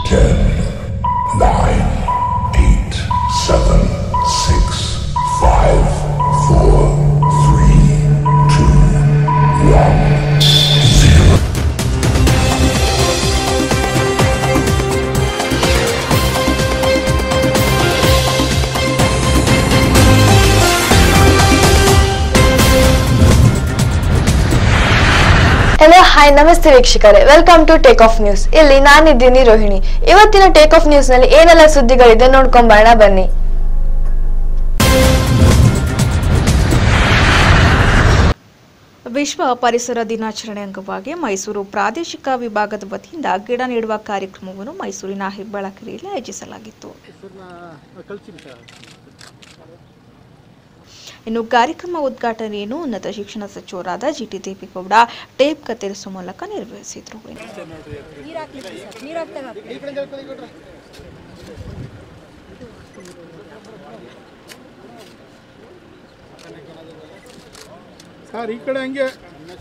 Ten, nine, eight, seven, six, five, four, three, two, one, zero. Hello hi ನಮಸ್ತೆ ವೀಕ್ಷಕರೇ welcome to Take Off News ಇಲ್ಲಿ ನಾನಿದ್ದೀನಿ ರೋಹಿಣಿ ಇವತ್ತಿನ Take Off News ನಲ್ಲಿ ಏನೆಲ್ಲ ಸುದ್ದಿಗಳಿದೆ ನೋಡ್ಕೊಂಬರೋಣ ಬನ್ನಿ ವಿಶ್ವ ಪರಿಸರ ದಿನಾಚರಣೆ ಅಂಗವಾಗಿ ಮೈಸೂರು ಪ್ರಾದೇಶಿಕ ವಿಭಾಗದ ವತಿಯಿಂದ ಗಿಡ ನೆಡುವ ಕಾರ್ಯಕ್ರಮವನ್ನು ಮೈಸೂರಿನ ಹೆಬ್ಬಾಳಕೆರೆಯಲ್ಲಿ ಆಯೋಜಿಸಲಾಗಿತ್ತು ಇನ್ನು ಕಾರ್ಯಕ್ರಮ ಉದ್ಘಾಟನೆಯನ್ನು ಉನ್ನತ ಶಿಕ್ಷಣ ಸಚಿವರಾದ ಜಿಟಿ ದೇವೇಗೌಡ ಟೇಪ್ ಕತ್ತರಿಸುವ ಮೂಲಕ ನೆರವೇರಿಸಿದರು ಸರ್ ಈ ಕಡೆ ಹಂಗೆ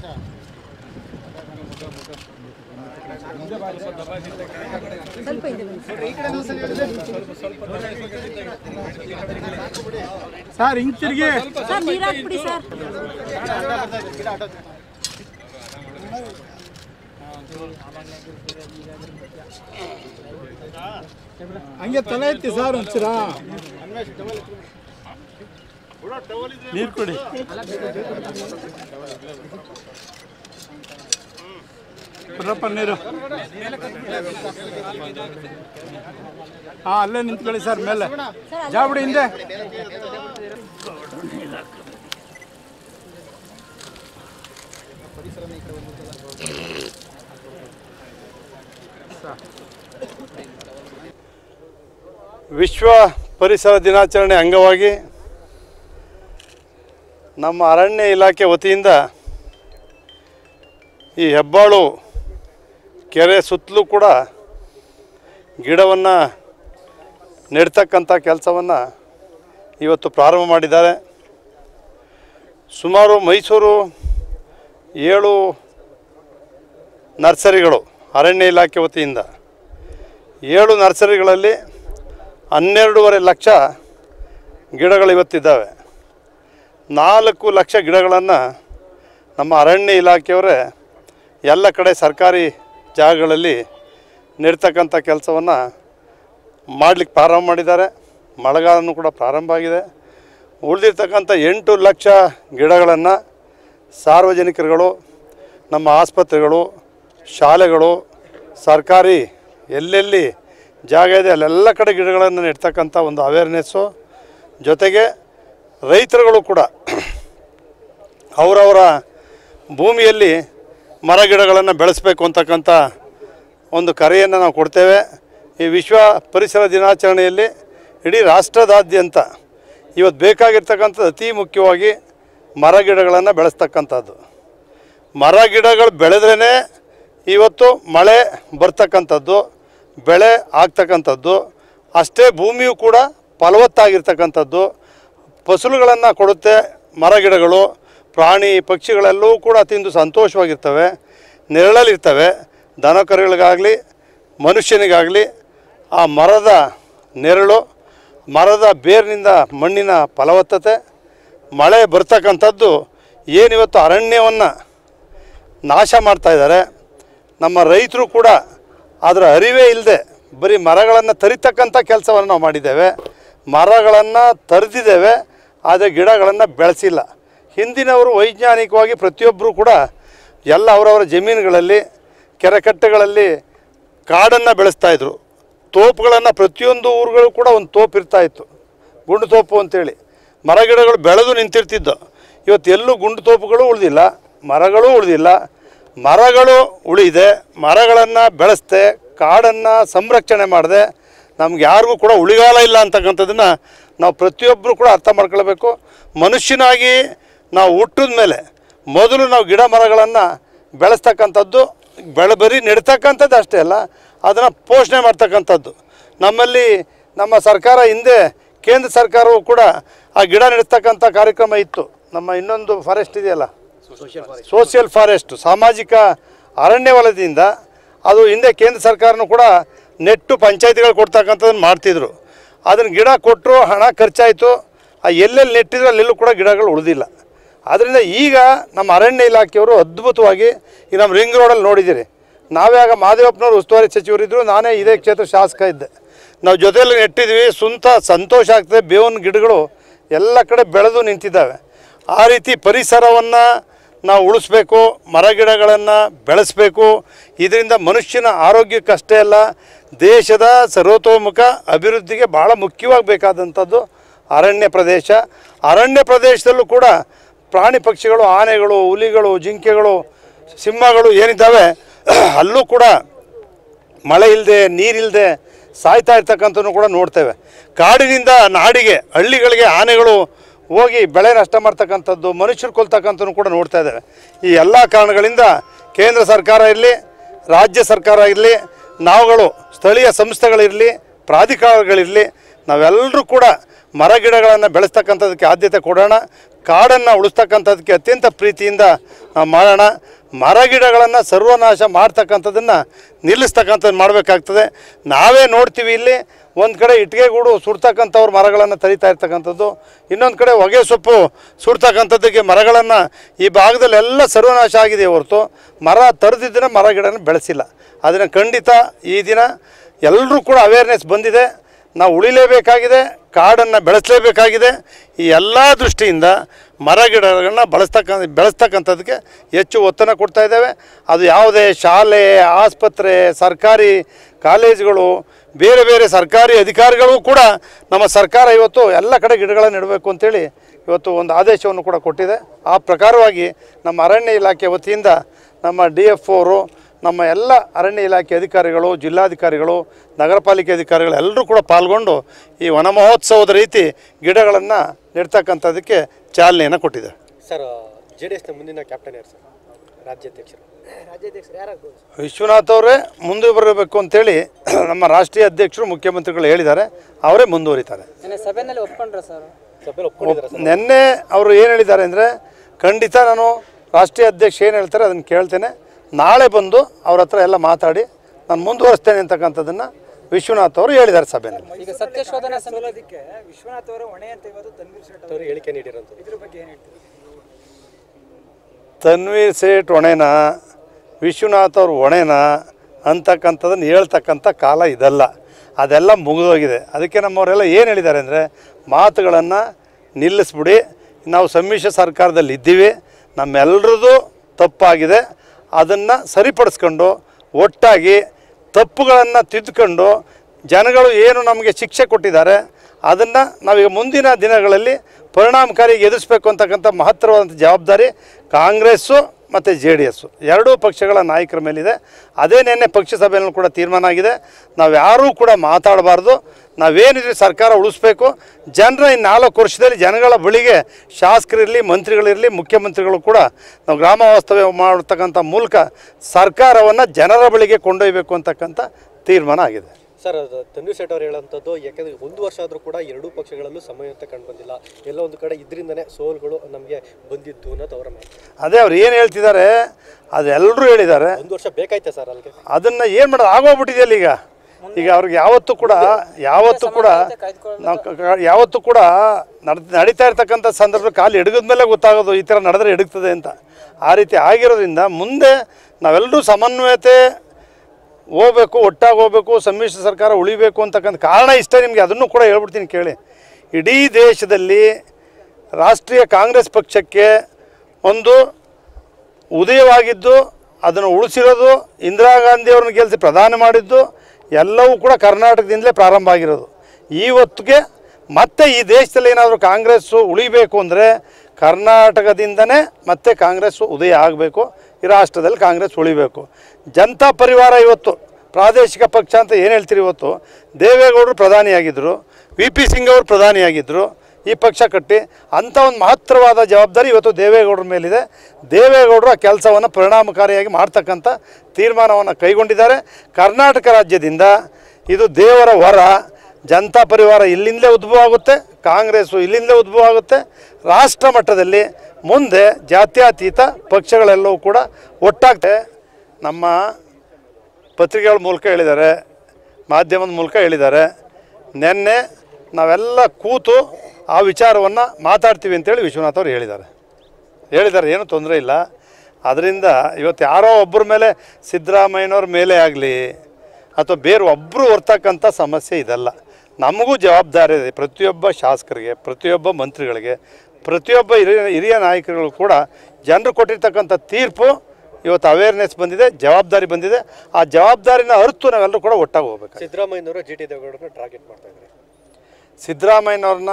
ಸರ್ ಹಿಂಗ್ ತಿರ್ಗಿ ಹಂಗೆ ತಲೆ ಎತ್ತಿ ಸರ್ ಒಂಚೂರ ನೀರು ಕೊಡಿ ಬರಪ್ಪ ನೀರು ಹಾ ಅಲ್ಲೇ ನಿಂತ್ಕೊಳ್ಳಿ ಸರ್ ಮೇಲೆ ಜಾಬಡಿ ಹಿಂದೆ ವಿಶ್ವ ಪರಿಸರ ದಿನಾಚರಣೆ ಅಂಗವಾಗಿ ನಮ್ಮ ಅರಣ್ಯ ಇಲಾಖೆ ವತಿಯಿಂದ ಈ ಹೆಬ್ಬಾಳು ಕೆರೆ ಸುತ್ತಲೂ ಕೂಡ ಗಿಡವನ್ನು ನೆಡ್ತಕ್ಕಂಥ ಕೆಲಸವನ್ನು ಇವತ್ತು ಪ್ರಾರಂಭ ಮಾಡಿದ್ದಾರೆ ಸುಮಾರು ಮೈಸೂರು ಏಳು ನರ್ಸರಿಗಳು ಅರಣ್ಯ ಇಲಾಖೆ ವತಿಯಿಂದ ಏಳು ನರ್ಸರಿಗಳಲ್ಲಿ ಹನ್ನೆರಡೂವರೆ ಲಕ್ಷ ಗಿಡಗಳು ಇವತ್ತಿದ್ದಾವೆ ನಾಲ್ಕು ಲಕ್ಷ ಗಿಡಗಳನ್ನು ನಮ್ಮ ಅರಣ್ಯ ಇಲಾಖೆಯವರೇ ಎಲ್ಲ ಕಡೆ ಸರ್ಕಾರಿ ಜಾಗಗಳಲ್ಲಿ ನೆಡ್ತಕ್ಕಂಥ ಕೆಲಸವನ್ನು ಮಾಡಲಿಕ್ಕೆ ಪ್ರಾರಂಭ ಮಾಡಿದ್ದಾರೆ ಮಳೆಗಾಲನೂ ಕೂಡ ಪ್ರಾರಂಭ ಆಗಿದೆ ಉಳಿದಿರ್ತಕ್ಕಂಥ ಎಂಟು ಲಕ್ಷ ಗಿಡಗಳನ್ನು ಸಾರ್ವಜನಿಕರುಗಳು ನಮ್ಮ ಆಸ್ಪತ್ರೆಗಳು ಶಾಲೆಗಳು ಸರ್ಕಾರಿ ಎಲ್ಲೆಲ್ಲಿ ಜಾಗ ಇದೆ ಅಲ್ಲೆಲ್ಲ ಕಡೆ ಗಿಡಗಳನ್ನು ನೆಡ್ತಕ್ಕಂಥ ಒಂದು ಅವೇರ್ನೆಸ್ಸು ಜೊತೆಗೆ ರೈತರುಗಳು ಕೂಡ ಅವರವರ ಭೂಮಿಯಲ್ಲಿ ಮರ ಗಿಡಗಳನ್ನು ಬೆಳೆಸಬೇಕು ಅಂತಕ್ಕಂಥ ಒಂದು ಕರೆಯನ್ನು ನಾವು ಕೊಡ್ತೇವೆ ಈ ವಿಶ್ವ ಪರಿಸರ ದಿನಾಚರಣೆಯಲ್ಲಿ ಇಡೀ ರಾಷ್ಟ್ರದಾದ್ಯಂತ ಇವತ್ತು ಬೇಕಾಗಿರ್ತಕ್ಕಂಥದ್ದು ಅತಿ ಮುಖ್ಯವಾಗಿ ಮರ ಗಿಡಗಳನ್ನು ಬೆಳೆಸ್ತಕ್ಕಂಥದ್ದು ಮರ ಗಿಡಗಳು ಬೆಳೆದ್ರೇ ಇವತ್ತು ಮಳೆ ಬರ್ತಕ್ಕಂಥದ್ದು ಬೆಳೆ ಆಗ್ತಕ್ಕಂಥದ್ದು ಅಷ್ಟೇ ಭೂಮಿಯು ಕೂಡ ಫಲವತ್ತಾಗಿರ್ತಕ್ಕಂಥದ್ದು ಫಸಲುಗಳನ್ನು ಕೊಡುತ್ತೆ ಮರ ಗಿಡಗಳು ಪ್ರಾಣಿ ಪಕ್ಷಿಗಳೆಲ್ಲವೂ ಕೂಡ ತಿಂದು ಸಂತೋಷವಾಗಿರ್ತವೆ ನೆರಳಲ್ಲಿರ್ತವೆ ದನ ಕರುಗಳಿಗಾಗಲಿ ಮನುಷ್ಯನಿಗಾಗಲಿ ಆ ಮರದ ನೆರಳು ಮರದ ಬೇರಿನಿಂದ ಮಣ್ಣಿನ ಫಲವತ್ತತೆ ಮಳೆ ಬರ್ತಕ್ಕಂಥದ್ದು ಏನಿವತ್ತು ಅರಣ್ಯವನ್ನು ನಾಶ ಮಾಡ್ತಾ ಇದ್ದಾರೆ ನಮ್ಮ ರೈತರು ಕೂಡ ಅದರ ಅರಿವೇ ಇಲ್ಲದೆ ಬರೀ ಮರಗಳನ್ನು ತರಿತಕ್ಕಂಥ ಕೆಲಸವನ್ನು ನಾವು ಮಾಡಿದ್ದೇವೆ ಮರಗಳನ್ನು ತರಿದಿದ್ದೇವೆ ಆದರೆ ಗಿಡಗಳನ್ನು ಬೆಳೆಸಿಲ್ಲ ಹಿಂದಿನವರು ವೈಜ್ಞಾನಿಕವಾಗಿ ಪ್ರತಿಯೊಬ್ಬರು ಕೂಡ ಎಲ್ಲ ಅವರವರ ಜಮೀನುಗಳಲ್ಲಿ ಕೆರೆಕಟ್ಟೆಗಳಲ್ಲಿ ಕಾಡನ್ನು ಬೆಳೆಸ್ತಾಯಿದ್ರು ತೋಪುಗಳನ್ನು ಪ್ರತಿಯೊಂದು ಊರುಗಳು ಕೂಡ ಒಂದು ತೋಪು ಇರ್ತಾಯಿತ್ತು ಗುಂಡು ತೋಪು ಅಂತೇಳಿ ಮರ ಗಿಡಗಳು ಬೆಳೆದು ನಿಂತಿರ್ತಿದ್ದು ಇವತ್ತು ಎಲ್ಲೂ ಗುಂಡು ತೋಪುಗಳು ಉಳಿದಿಲ್ಲ ಮರಗಳು ಉಳಿದಿಲ್ಲ ಮರಗಳು ಉಳಿದೆ ಮರಗಳನ್ನು ಬೆಳೆಸ್ದೆ ಕಾಡನ್ನು ಸಂರಕ್ಷಣೆ ಮಾಡಿದೆ ನಮ್ಗೆ ಯಾರಿಗೂ ಕೂಡ ಉಳಿಗಾಲ ಇಲ್ಲ ಅಂತಕ್ಕಂಥದ್ದನ್ನು ನಾವು ಪ್ರತಿಯೊಬ್ಬರು ಕೂಡ ಅರ್ಥ ಮಾಡ್ಕೊಳ್ಬೇಕು ಮನುಷ್ಯನಾಗಿ ನಾವು ಹುಟ್ಟಿದ ಮೇಲೆ ಮೊದಲು ನಾವು ಗಿಡ ಮರಗಳನ್ನು ಬೆಳೆಸ್ತಕ್ಕಂಥದ್ದು ಬೆಳೆ ಬರೀ ನೆಡ್ತಕ್ಕಂಥದ್ದು ಅಷ್ಟೇ ಅಲ್ಲ ಅದನ್ನು ಪೋಷಣೆ ಮಾಡ್ತಕ್ಕಂಥದ್ದು ನಮ್ಮಲ್ಲಿ ನಮ್ಮ ಸರ್ಕಾರ ಹಿಂದೆ ಕೇಂದ್ರ ಸರ್ಕಾರವು ಕೂಡ ಆ ಗಿಡ ನೆಡ್ತಕ್ಕಂಥ ಕಾರ್ಯಕ್ರಮ ಇತ್ತು ನಮ್ಮ ಇನ್ನೊಂದು ಫಾರೆಸ್ಟ್ ಇದೆಯಲ್ಲ ಸೋಷಿಯಲ್ ಫಾರೆಸ್ಟ್ ಸಾಮಾಜಿಕ ಅರಣ್ಯ ವಲಯದಿಂದ ಅದು ಹಿಂದೆ ಕೇಂದ್ರ ಸರ್ಕಾರನೂ ಕೂಡ ನೆಟ್ಟು ಪಂಚಾಯತಿಗಳು ಕೊಡ್ತಕ್ಕಂಥದ್ದನ್ನು ಮಾಡ್ತಿದ್ರು ಅದನ್ನು ಗಿಡ ಕೊಟ್ಟರು ಹಣ ಖರ್ಚಾಯಿತು ಆ ಎಲ್ಲೆಲ್ಲಿ ನೆಟ್ಟಿದ್ರು ಅಲ್ಲೆಲ್ಲೂ ಕೂಡ ಗಿಡಗಳು ಉಳಿದಿಲ್ಲ ಆದ್ದರಿಂದ ಈಗ ನಮ್ಮ ಅರಣ್ಯ ಇಲಾಖೆಯವರು ಅದ್ಭುತವಾಗಿ ಈ ನಮ್ಮ ರಿಂಗ್ ರೋಡಲ್ಲಿ ನೋಡಿದ್ದೀರಿ ನಾವೇ ಆಗ ಮಾದೇವಪ್ಪನವರು ಉಸ್ತುವಾರಿ ಸಚಿವರಿದ್ದರು ನಾನೇ ಇದೇ ಕ್ಷೇತ್ರ ಶಾಸಕ ಇದ್ದೆ ನಾವು ಜೊತೆಯಲ್ಲಿ ನೆಟ್ಟಿದ್ವಿ ಸ್ವಂತ ಸಂತೋಷ ಆಗ್ತದೆ ಬೇವಿನ ಗಿಡಗಳು ಎಲ್ಲ ಕಡೆ ಬೆಳೆದು ನಿಂತಿದ್ದಾವೆ ಆ ರೀತಿ ಪರಿಸರವನ್ನು ನಾವು ಉಳಿಸ್ಬೇಕು ಮರ ಗಿಡಗಳನ್ನು ಬೆಳೆಸಬೇಕು ಇದರಿಂದ ಮನುಷ್ಯನ ಆರೋಗ್ಯಕ್ಕಷ್ಟೇ ಅಲ್ಲ ದೇಶದ ಸರ್ವತೋಮುಖ ಅಭಿವೃದ್ಧಿಗೆ ಭಾಳ ಮುಖ್ಯವಾಗಿ ಬೇಕಾದಂಥದ್ದು ಅರಣ್ಯ ಪ್ರದೇಶ ಅರಣ್ಯ ಪ್ರದೇಶದಲ್ಲೂ ಕೂಡ ಪ್ರಾಣಿ ಪಕ್ಷಿಗಳು ಆನೆಗಳು ಹುಲಿಗಳು ಜಿಂಕೆಗಳು ಸಿಂಹಗಳು ಏನಿದ್ದಾವೆ ಅಲ್ಲೂ ಕೂಡ ಮಳೆ ಇಲ್ಲದೆ ನೀರಿಲ್ಲದೆ ಸಾಯ್ತಾ ಇರ್ತಕ್ಕಂಥದ್ದು ಕೂಡ ನೋಡ್ತೇವೆ ಕಾಡಿನಿಂದ ನಾಡಿಗೆ ಹಳ್ಳಿಗಳಿಗೆ ಆನೆಗಳು ಹೋಗಿ ಬೆಳೆ ನಷ್ಟ ಮಾಡ್ತಕ್ಕಂಥದ್ದು ಮನುಷ್ಯರು ಕೊಲ್ತಕ್ಕಂಥದ್ದು ಕೂಡ ನೋಡ್ತಾ ಇದ್ದೇವೆ ಈ ಎಲ್ಲ ಕಾರಣಗಳಿಂದ ಕೇಂದ್ರ ಸರ್ಕಾರ ಇರಲಿ ರಾಜ್ಯ ಸರ್ಕಾರ ಇರಲಿ ನಾವುಗಳು ಸ್ಥಳೀಯ ಸಂಸ್ಥೆಗಳಿರಲಿ ಪ್ರಾಧಿಕಾರಗಳಿರಲಿ ನಾವೆಲ್ಲರೂ ಕೂಡ ಮರ ಗಿಡಗಳನ್ನು ಬೆಳೆಸ್ತಕ್ಕಂಥದ್ದಕ್ಕೆ ಆದ್ಯತೆ ಕೊಡೋಣ ಕಾಡನ್ನು ಉಳಿಸ್ತಕ್ಕಂಥದ್ದಕ್ಕೆ ಅತ್ಯಂತ ಪ್ರೀತಿಯಿಂದ ನಾವು ಮಾಡೋಣ ಮರ ಗಿಡಗಳನ್ನು ಸರ್ವನಾಶ ಮಾಡ್ತಕ್ಕಂಥದ್ದನ್ನು ನಿಲ್ಲಿಸ್ತಕ್ಕಂಥದ್ದು ಮಾಡಬೇಕಾಗ್ತದೆ ನಾವೇ ನೋಡ್ತೀವಿ ಇಲ್ಲಿ ಒಂದು ಕಡೆ ಇಟ್ಟಿಗೆಗೂಡು ಸುಡ್ತಕ್ಕಂಥವ್ರು ಮರಗಳನ್ನು ತರಿತಾ ಇರ್ತಕ್ಕಂಥದ್ದು ಇನ್ನೊಂದು ಕಡೆ ಹೊಗೆ ಸೊಪ್ಪು ಸುಡ್ತಕ್ಕಂಥದ್ದಕ್ಕೆ ಮರಗಳನ್ನು ಈ ಭಾಗದಲ್ಲಿ ಎಲ್ಲ ಸರ್ವನಾಶ ಆಗಿದೆ ಹೊರತು ಮರ ತರದಿದ್ದನ್ನ ಮರ ಗಿಡನ ಬೆಳೆಸಿಲ್ಲ ಅದನ್ನು ಖಂಡಿತ ಈ ದಿನ ಎಲ್ಲರೂ ಕೂಡ ಅವೇರ್ನೆಸ್ ಬಂದಿದೆ ನಾವು ಉಳಿಲೇಬೇಕಾಗಿದೆ ಕಾಡನ್ನು ಬೆಳೆಸಲೇಬೇಕಾಗಿದೆ ಈ ಎಲ್ಲ ದೃಷ್ಟಿಯಿಂದ ಮರ ಗಿಡಗಳನ್ನ ಬಳಸ್ತಕ್ಕ ಬೆಳೆಸ್ತಕ್ಕಂಥದ್ದಕ್ಕೆ ಹೆಚ್ಚು ಒತ್ತನ್ನು ಕೊಡ್ತಾ ಇದ್ದೇವೆ ಅದು ಯಾವುದೇ ಶಾಲೆ ಆಸ್ಪತ್ರೆ ಸರ್ಕಾರಿ ಕಾಲೇಜುಗಳು ಬೇರೆ ಬೇರೆ ಸರ್ಕಾರಿ ಅಧಿಕಾರಿಗಳು ಕೂಡ ನಮ್ಮ ಸರ್ಕಾರ ಇವತ್ತು ಎಲ್ಲ ಕಡೆ ಗಿಡಗಳನ್ನು ನೆಡಬೇಕು ಅಂತೇಳಿ ಇವತ್ತು ಒಂದು ಆದೇಶವನ್ನು ಕೂಡ ಕೊಟ್ಟಿದೆ ಆ ಪ್ರಕಾರವಾಗಿ ನಮ್ಮ ಅರಣ್ಯ ಇಲಾಖೆ ವತಿಯಿಂದ ನಮ್ಮ ಡಿ ಎಫ್ ಅವರು ನಮ್ಮ ಎಲ್ಲ ಅರಣ್ಯ ಇಲಾಖೆ ಅಧಿಕಾರಿಗಳು ಜಿಲ್ಲಾಧಿಕಾರಿಗಳು ನಗರ ಪಾಲಿಕೆ ಅಧಿಕಾರಿಗಳು ಎಲ್ಲರೂ ಕೂಡ ಪಾಲ್ಗೊಂಡು ಈ ವನ ಮಹೋತ್ಸವದ ರೀತಿ ಗಿಡಗಳನ್ನು ನೆಡ್ತಕ್ಕಂಥದ್ದಕ್ಕೆ ಚಾಲನೆಯನ್ನು ಕೊಟ್ಟಿದೆ ಸರ್ ಜೆ ಡಿ ಎಸ್ನ ಮುಂದಿನ ಕ್ಯಾಪ್ಟನ್ ಯಾರು ಸರ್ ರಾಜ್ಯಾಧ್ಯಕ್ಷರು ವಿಶ್ವನಾಥ್ ಅವರೇ ಮುಂದೆ ಬರಬೇಕು ಅಂತೇಳಿ ನಮ್ಮ ರಾಷ್ಟ್ರೀಯ ಅಧ್ಯಕ್ಷರು ಮುಖ್ಯಮಂತ್ರಿಗಳು ಹೇಳಿದ್ದಾರೆ ಅವರೇ ಮುಂದುವರಿತಾರೆ ಸಭೆನಲ್ಲಿ ಒಪ್ಕೊಂಡ್ರ ಸರ್ ಸಭೆಯಲ್ಲಿ ಒಪ್ಕೊಂಡಿದ್ದಾರೆ ಸರ್ ನಿನ್ನೆ ಅವರು ಏನು ಹೇಳಿದ್ದಾರೆ ಅಂದರೆ ಖಂಡಿತ ನಾನು ರಾಷ್ಟ್ರೀಯ ಅಧ್ಯಕ್ಷ ಏನು ಹೇಳ್ತಾರೆ ಅದನ್ನು ಕೇಳ್ತೇನೆ ನಾಳೆ ಬಂದು ಅವ್ರ ಹತ್ರ ಎಲ್ಲ ಮಾತಾಡಿ ನಾನು ಮುಂದುವರಿಸ್ತೇನೆ ಅಂತಕ್ಕಂಥದ್ದನ್ನು ವಿಶ್ವನಾಥ್ ಅವರು ಹೇಳಿದ್ದಾರೆ ಸಭೆಯಲ್ಲಿ ಈಗ ಸತ್ಯ ಶೋಧನಾ ಸಮಿತಿ ಸೋಲೋದಿಕ್ಕೆ ವಿಶ್ವನಾಥ್ ಅವರ ಹೊಣೆ ಅಂತ ಇವತ್ತು ತನ್ವೀರ್ ಶೆಟ್ ಅವರು ಹೇಳಿಕೆ ನೀಡಿರೋಂಥದ್ದು ಇದ್ರ ಬಗ್ಗೆ ಏನು ಹೇಳ್ತೀವಿ ತನ್ವೀರ್ ಸೇಠ್ ಹೊಣೆನ ವಿಶ್ವನಾಥ್ ಅವ್ರ ಹೊಣೆನ ಅಂತಕ್ಕಂಥದ್ದನ್ನು ಹೇಳ್ತಕ್ಕಂಥ ಕಾಲ ಇದಲ್ಲ ಅದೆಲ್ಲ ಮುಗಿದೋಗಿದೆ ಅದಕ್ಕೆ ನಮ್ಮವರೆಲ್ಲ ಏನು ಹೇಳಿದ್ದಾರೆ ಅಂದರೆ ಮಾತುಗಳನ್ನು ನಿಲ್ಲಿಸ್ಬಿಡಿ ನಾವು ಸಮ್ಮಿಶ್ರ ಸರ್ಕಾರದಲ್ಲಿ ಇದ್ದೀವಿ ನಮ್ಮೆಲ್ಲರದ್ದು ತಪ್ಪಾಗಿದೆ ಅದನ್ನು ಸರಿಪಡಿಸ್ಕೊಂಡು ಒಟ್ಟಾಗಿ ತಪ್ಪುಗಳನ್ನು ತಿದ್ದುಕೊಂಡು ಜನಗಳು ಏನು ನಮಗೆ ಶಿಕ್ಷೆ ಕೊಟ್ಟಿದ್ದಾರೆ ಅದನ್ನು ನಾವೀಗ ಮುಂದಿನ ದಿನಗಳಲ್ಲಿ ಪರಿಣಾಮಕಾರಿಯಾಗಿ ಎದುರಿಸಬೇಕು ಅಂತಕ್ಕಂಥ ಮಹತ್ತರವಾದಂಥ ಜವಾಬ್ದಾರಿ ಕಾಂಗ್ರೆಸ್ಸು ಮತ್ತು ಜೆ ಡಿ ಎಸ್ಸು ಎರಡೂ ಪಕ್ಷಗಳ ನಾಯಕರ ಮೇಲಿದೆ ಅದೇ ನಿನ್ನೆ ಪಕ್ಷ ಸಭೆಯಲ್ಲಿ ಕೂಡ ತೀರ್ಮಾನ ಆಗಿದೆ ನಾವು ಯಾರೂ ಕೂಡ ಮಾತಾಡಬಾರ್ದು ನಾವೇನಿದ್ವಿ ಸರ್ಕಾರ ಉಳಿಸ್ಬೇಕು ಜನರ ಈ ನಾಲ್ಕು ವರ್ಷದಲ್ಲಿ ಜನಗಳ ಬಳಿಗೆ ಶಾಸಕರಿರಲಿ ಮಂತ್ರಿಗಳಿರಲಿ ಮುಖ್ಯಮಂತ್ರಿಗಳು ಕೂಡ ನಾವು ಗ್ರಾಮ ವಾಸ್ತವ್ಯ ಮಾಡತಕ್ಕಂಥ ಮೂಲಕ ಸರ್ಕಾರವನ್ನು ಜನರ ಬಳಿಗೆ ಕೊಂಡೊಯ್ಯಬೇಕು ಅಂತಕ್ಕಂಥ ತೀರ್ಮಾನ ಆಗಿದೆ ಸರ್ ಅದು ತನ್ವೀರ್ ಶೆಟ್ ಅವರು ಹೇಳೋಂಥದ್ದು ಯಾಕಂದ್ರೆ ಒಂದು ವರ್ಷ ಆದರೂ ಕೂಡ ಎರಡೂ ಪಕ್ಷಗಳಲ್ಲೂ ಸಮಯತೆ ಕಂಡು ಬಂದಿಲ್ಲ ಎಲ್ಲ ಒಂದು ಕಡೆ ಇದರಿಂದನೇ ಸೋಲ್ಗಳು ನಮಗೆ ಬಂದಿದ್ದು ಅನ್ನೋದು ಅವರ ಮಾತು ಅದೇ ಅವ್ರು ಏನು ಹೇಳ್ತಿದ್ದಾರೆ ಅದೆಲ್ಲರೂ ಹೇಳಿದ್ದಾರೆ ಒಂದು ವರ್ಷ ಬೇಕಾಯ್ತಾ ಸರ್ ಅಲ್ಲಿಗೆ ಅದನ್ನು ಏನು ಮಾಡೋದು ಆಗೋಗ್ಬಿಟ್ಟಿದೆಯಲ್ಲ ಈಗ ಈಗ ಅವ್ರಿಗೆ ಯಾವತ್ತೂ ಕೂಡ ಯಾವತ್ತೂ ಕೂಡ ನಾವು ಕ- ಕ- ಯಾವತ್ತೂ ಕೂಡ ನಡ್ ನಡೀತಾ ಇರ್ತಕ್ಕಂಥ ಸಂದರ್ಭದಲ್ಲಿ ಕಾಲು ಎಡಗದ ಮೇಲೆ ಗೊತ್ತಾಗೋದು ಈ ಥರ ನಡೆದ್ರೆ ಎಡಗ್ತದೆ ಅಂತ ಆ ರೀತಿ ಆಗಿರೋದ್ರಿಂದ ಮುಂದೆ ನಾವೆಲ್ಲರೂ ಸಮನ್ವಯತೆ ಹೋಗ್ಬೇಕು ಒಟ್ಟಾಗಿ ಹೋಗ್ಬೇಕು ಸಮ್ಮಿಶ್ರ ಸರ್ಕಾರ ಉಳಿಬೇಕು ಅಂತಕ್ಕಂಥ ಕಾರಣ ಇಷ್ಟೇ ನಿಮಗೆ ಅದನ್ನು ಕೂಡ ಹೇಳ್ಬಿಡ್ತೀನಿ ಕೇಳಿ ಇಡೀ ದೇಶದಲ್ಲಿ ರಾಷ್ಟ್ರೀಯ ಕಾಂಗ್ರೆಸ್ ಪಕ್ಷಕ್ಕೆ ಒಂದು ಉದಯವಾಗಿದ್ದು ಅದನ್ನು ಉಳಿಸಿರೋದು ಇಂದಿರಾ ಗಾಂಧಿಯವ್ರನ್ನ ಗೆಲ್ಲಿಸಿ ಪ್ರಧಾನಿ ಮಾಡಿದ್ದು ಎಲ್ಲವೂ ಕೂಡ ಕರ್ನಾಟಕದಿಂದಲೇ ಪ್ರಾರಂಭ ಆಗಿರೋದು ಇವತ್ತಿಗೆ ಮತ್ತೆ ಈ ದೇಶದಲ್ಲಿ ಏನಾದರೂ ಕಾಂಗ್ರೆಸ್ಸು ಉಳಿಬೇಕು ಅಂದರೆ ಕರ್ನಾಟಕದಿಂದನೇ ಮತ್ತೆ ಕಾಂಗ್ರೆಸ್ಸು ಉದಯ ಆಗಬೇಕು ಈ ರಾಷ್ಟ್ರದಲ್ಲಿ ಕಾಂಗ್ರೆಸ್ ಉಳಿಬೇಕು ಜನತಾ ಪರಿವಾರ ಇವತ್ತು ಪ್ರಾದೇಶಿಕ ಪಕ್ಷ ಅಂತ ಏನು ಹೇಳ್ತೀರಿ ಇವತ್ತು ದೇವೇಗೌಡರು ಪ್ರಧಾನಿಯಾಗಿದ್ದರು ವಿ ಪಿ ಸಿಂಗ್ ಅವರು ಪ್ರಧಾನಿಯಾಗಿದ್ದರು ಈ ಪಕ್ಷ ಕಟ್ಟಿ ಅಂಥ ಒಂದು ಮಹತ್ತರವಾದ ಜವಾಬ್ದಾರಿ ಇವತ್ತು ದೇವೇಗೌಡರ ಮೇಲಿದೆ ದೇವೇಗೌಡರು ಆ ಕೆಲಸವನ್ನು ಪರಿಣಾಮಕಾರಿಯಾಗಿ ಮಾಡ್ತಕ್ಕಂಥ ತೀರ್ಮಾನವನ್ನು ಕೈಗೊಂಡಿದ್ದಾರೆ ಕರ್ನಾಟಕ ರಾಜ್ಯದಿಂದ ಇದು ದೇವರ ವರ ಜನತಾ ಪರಿವಾರ ಇಲ್ಲಿಂದಲೇ ಉದ್ಭವ ಆಗುತ್ತೆ ಕಾಂಗ್ರೆಸ್ಸು ಇಲ್ಲಿಂದಲೇ ಉದ್ಭವ ಆಗುತ್ತೆ ರಾಷ್ಟ್ರ ಮಟ್ಟದಲ್ಲಿ ಮುಂದೆ ಜಾತ್ಯತೀತ ಪಕ್ಷಗಳೆಲ್ಲವೂ ಕೂಡ ಒಟ್ಟಾಗ್ತದೆ ನಮ್ಮ ಪತ್ರಿಕೆಗಳ ಮೂಲಕ ಹೇಳಿದ್ದಾರೆ ಮಾಧ್ಯಮದ ಮೂಲಕ ಹೇಳಿದ್ದಾರೆ ನಿನ್ನೆ ನಾವೆಲ್ಲ ಕೂತು ಆ ವಿಚಾರವನ್ನು ಮಾತಾಡ್ತೀವಿ ಅಂತೇಳಿ ವಿಶ್ವನಾಥ್ ಅವರು ಹೇಳಿದ್ದಾರೆ ಹೇಳಿದ್ದಾರೆ ಏನು ತೊಂದರೆ ಇಲ್ಲ ಅದರಿಂದ ಇವತ್ತು ಯಾರೋ ಒಬ್ಬರ ಮೇಲೆ ಸಿದ್ದರಾಮಯ್ಯನವ್ರ ಮೇಲೆ ಆಗಲಿ ಅಥವಾ ಬೇರೆ ಒಬ್ಬರು ಹೊರ್ತಕ್ಕಂಥ ಸಮಸ್ಯೆ ಇದಲ್ಲ ನಮಗೂ ಜವಾಬ್ದಾರಿ ಇದೆ ಪ್ರತಿಯೊಬ್ಬ ಶಾಸಕರಿಗೆ ಪ್ರತಿಯೊಬ್ಬ ಮಂತ್ರಿಗಳಿಗೆ ಪ್ರತಿಯೊಬ್ಬ ಹಿರಿಯ ಹಿರಿಯ ನಾಯಕರುಗಳು ಕೂಡ ಜನರು ಕೊಟ್ಟಿರ್ತಕ್ಕಂಥ ತೀರ್ಪು ಇವತ್ತು ಅವೇರ್ನೆಸ್ ಬಂದಿದೆ ಜವಾಬ್ದಾರಿ ಬಂದಿದೆ ಆ ಜವಾಬ್ದಾರಿನ ಅರಿತು ನಾವೆಲ್ಲರೂ ಕೂಡ ಒಟ್ಟಾಗಿ ಹೋಗ್ಬೇಕು ಸಿದ್ದರಾಮಯ್ಯನವರು ಜಿ ಟಿ ದೇವೇಗೌಡರನ್ನ ಟಾರ್ಗೆಟ್ ಮಾಡ್ತಾ ಇದ್ದಾರೆ ಸಿದ್ದರಾಮಯ್ಯನವ್ರನ್ನ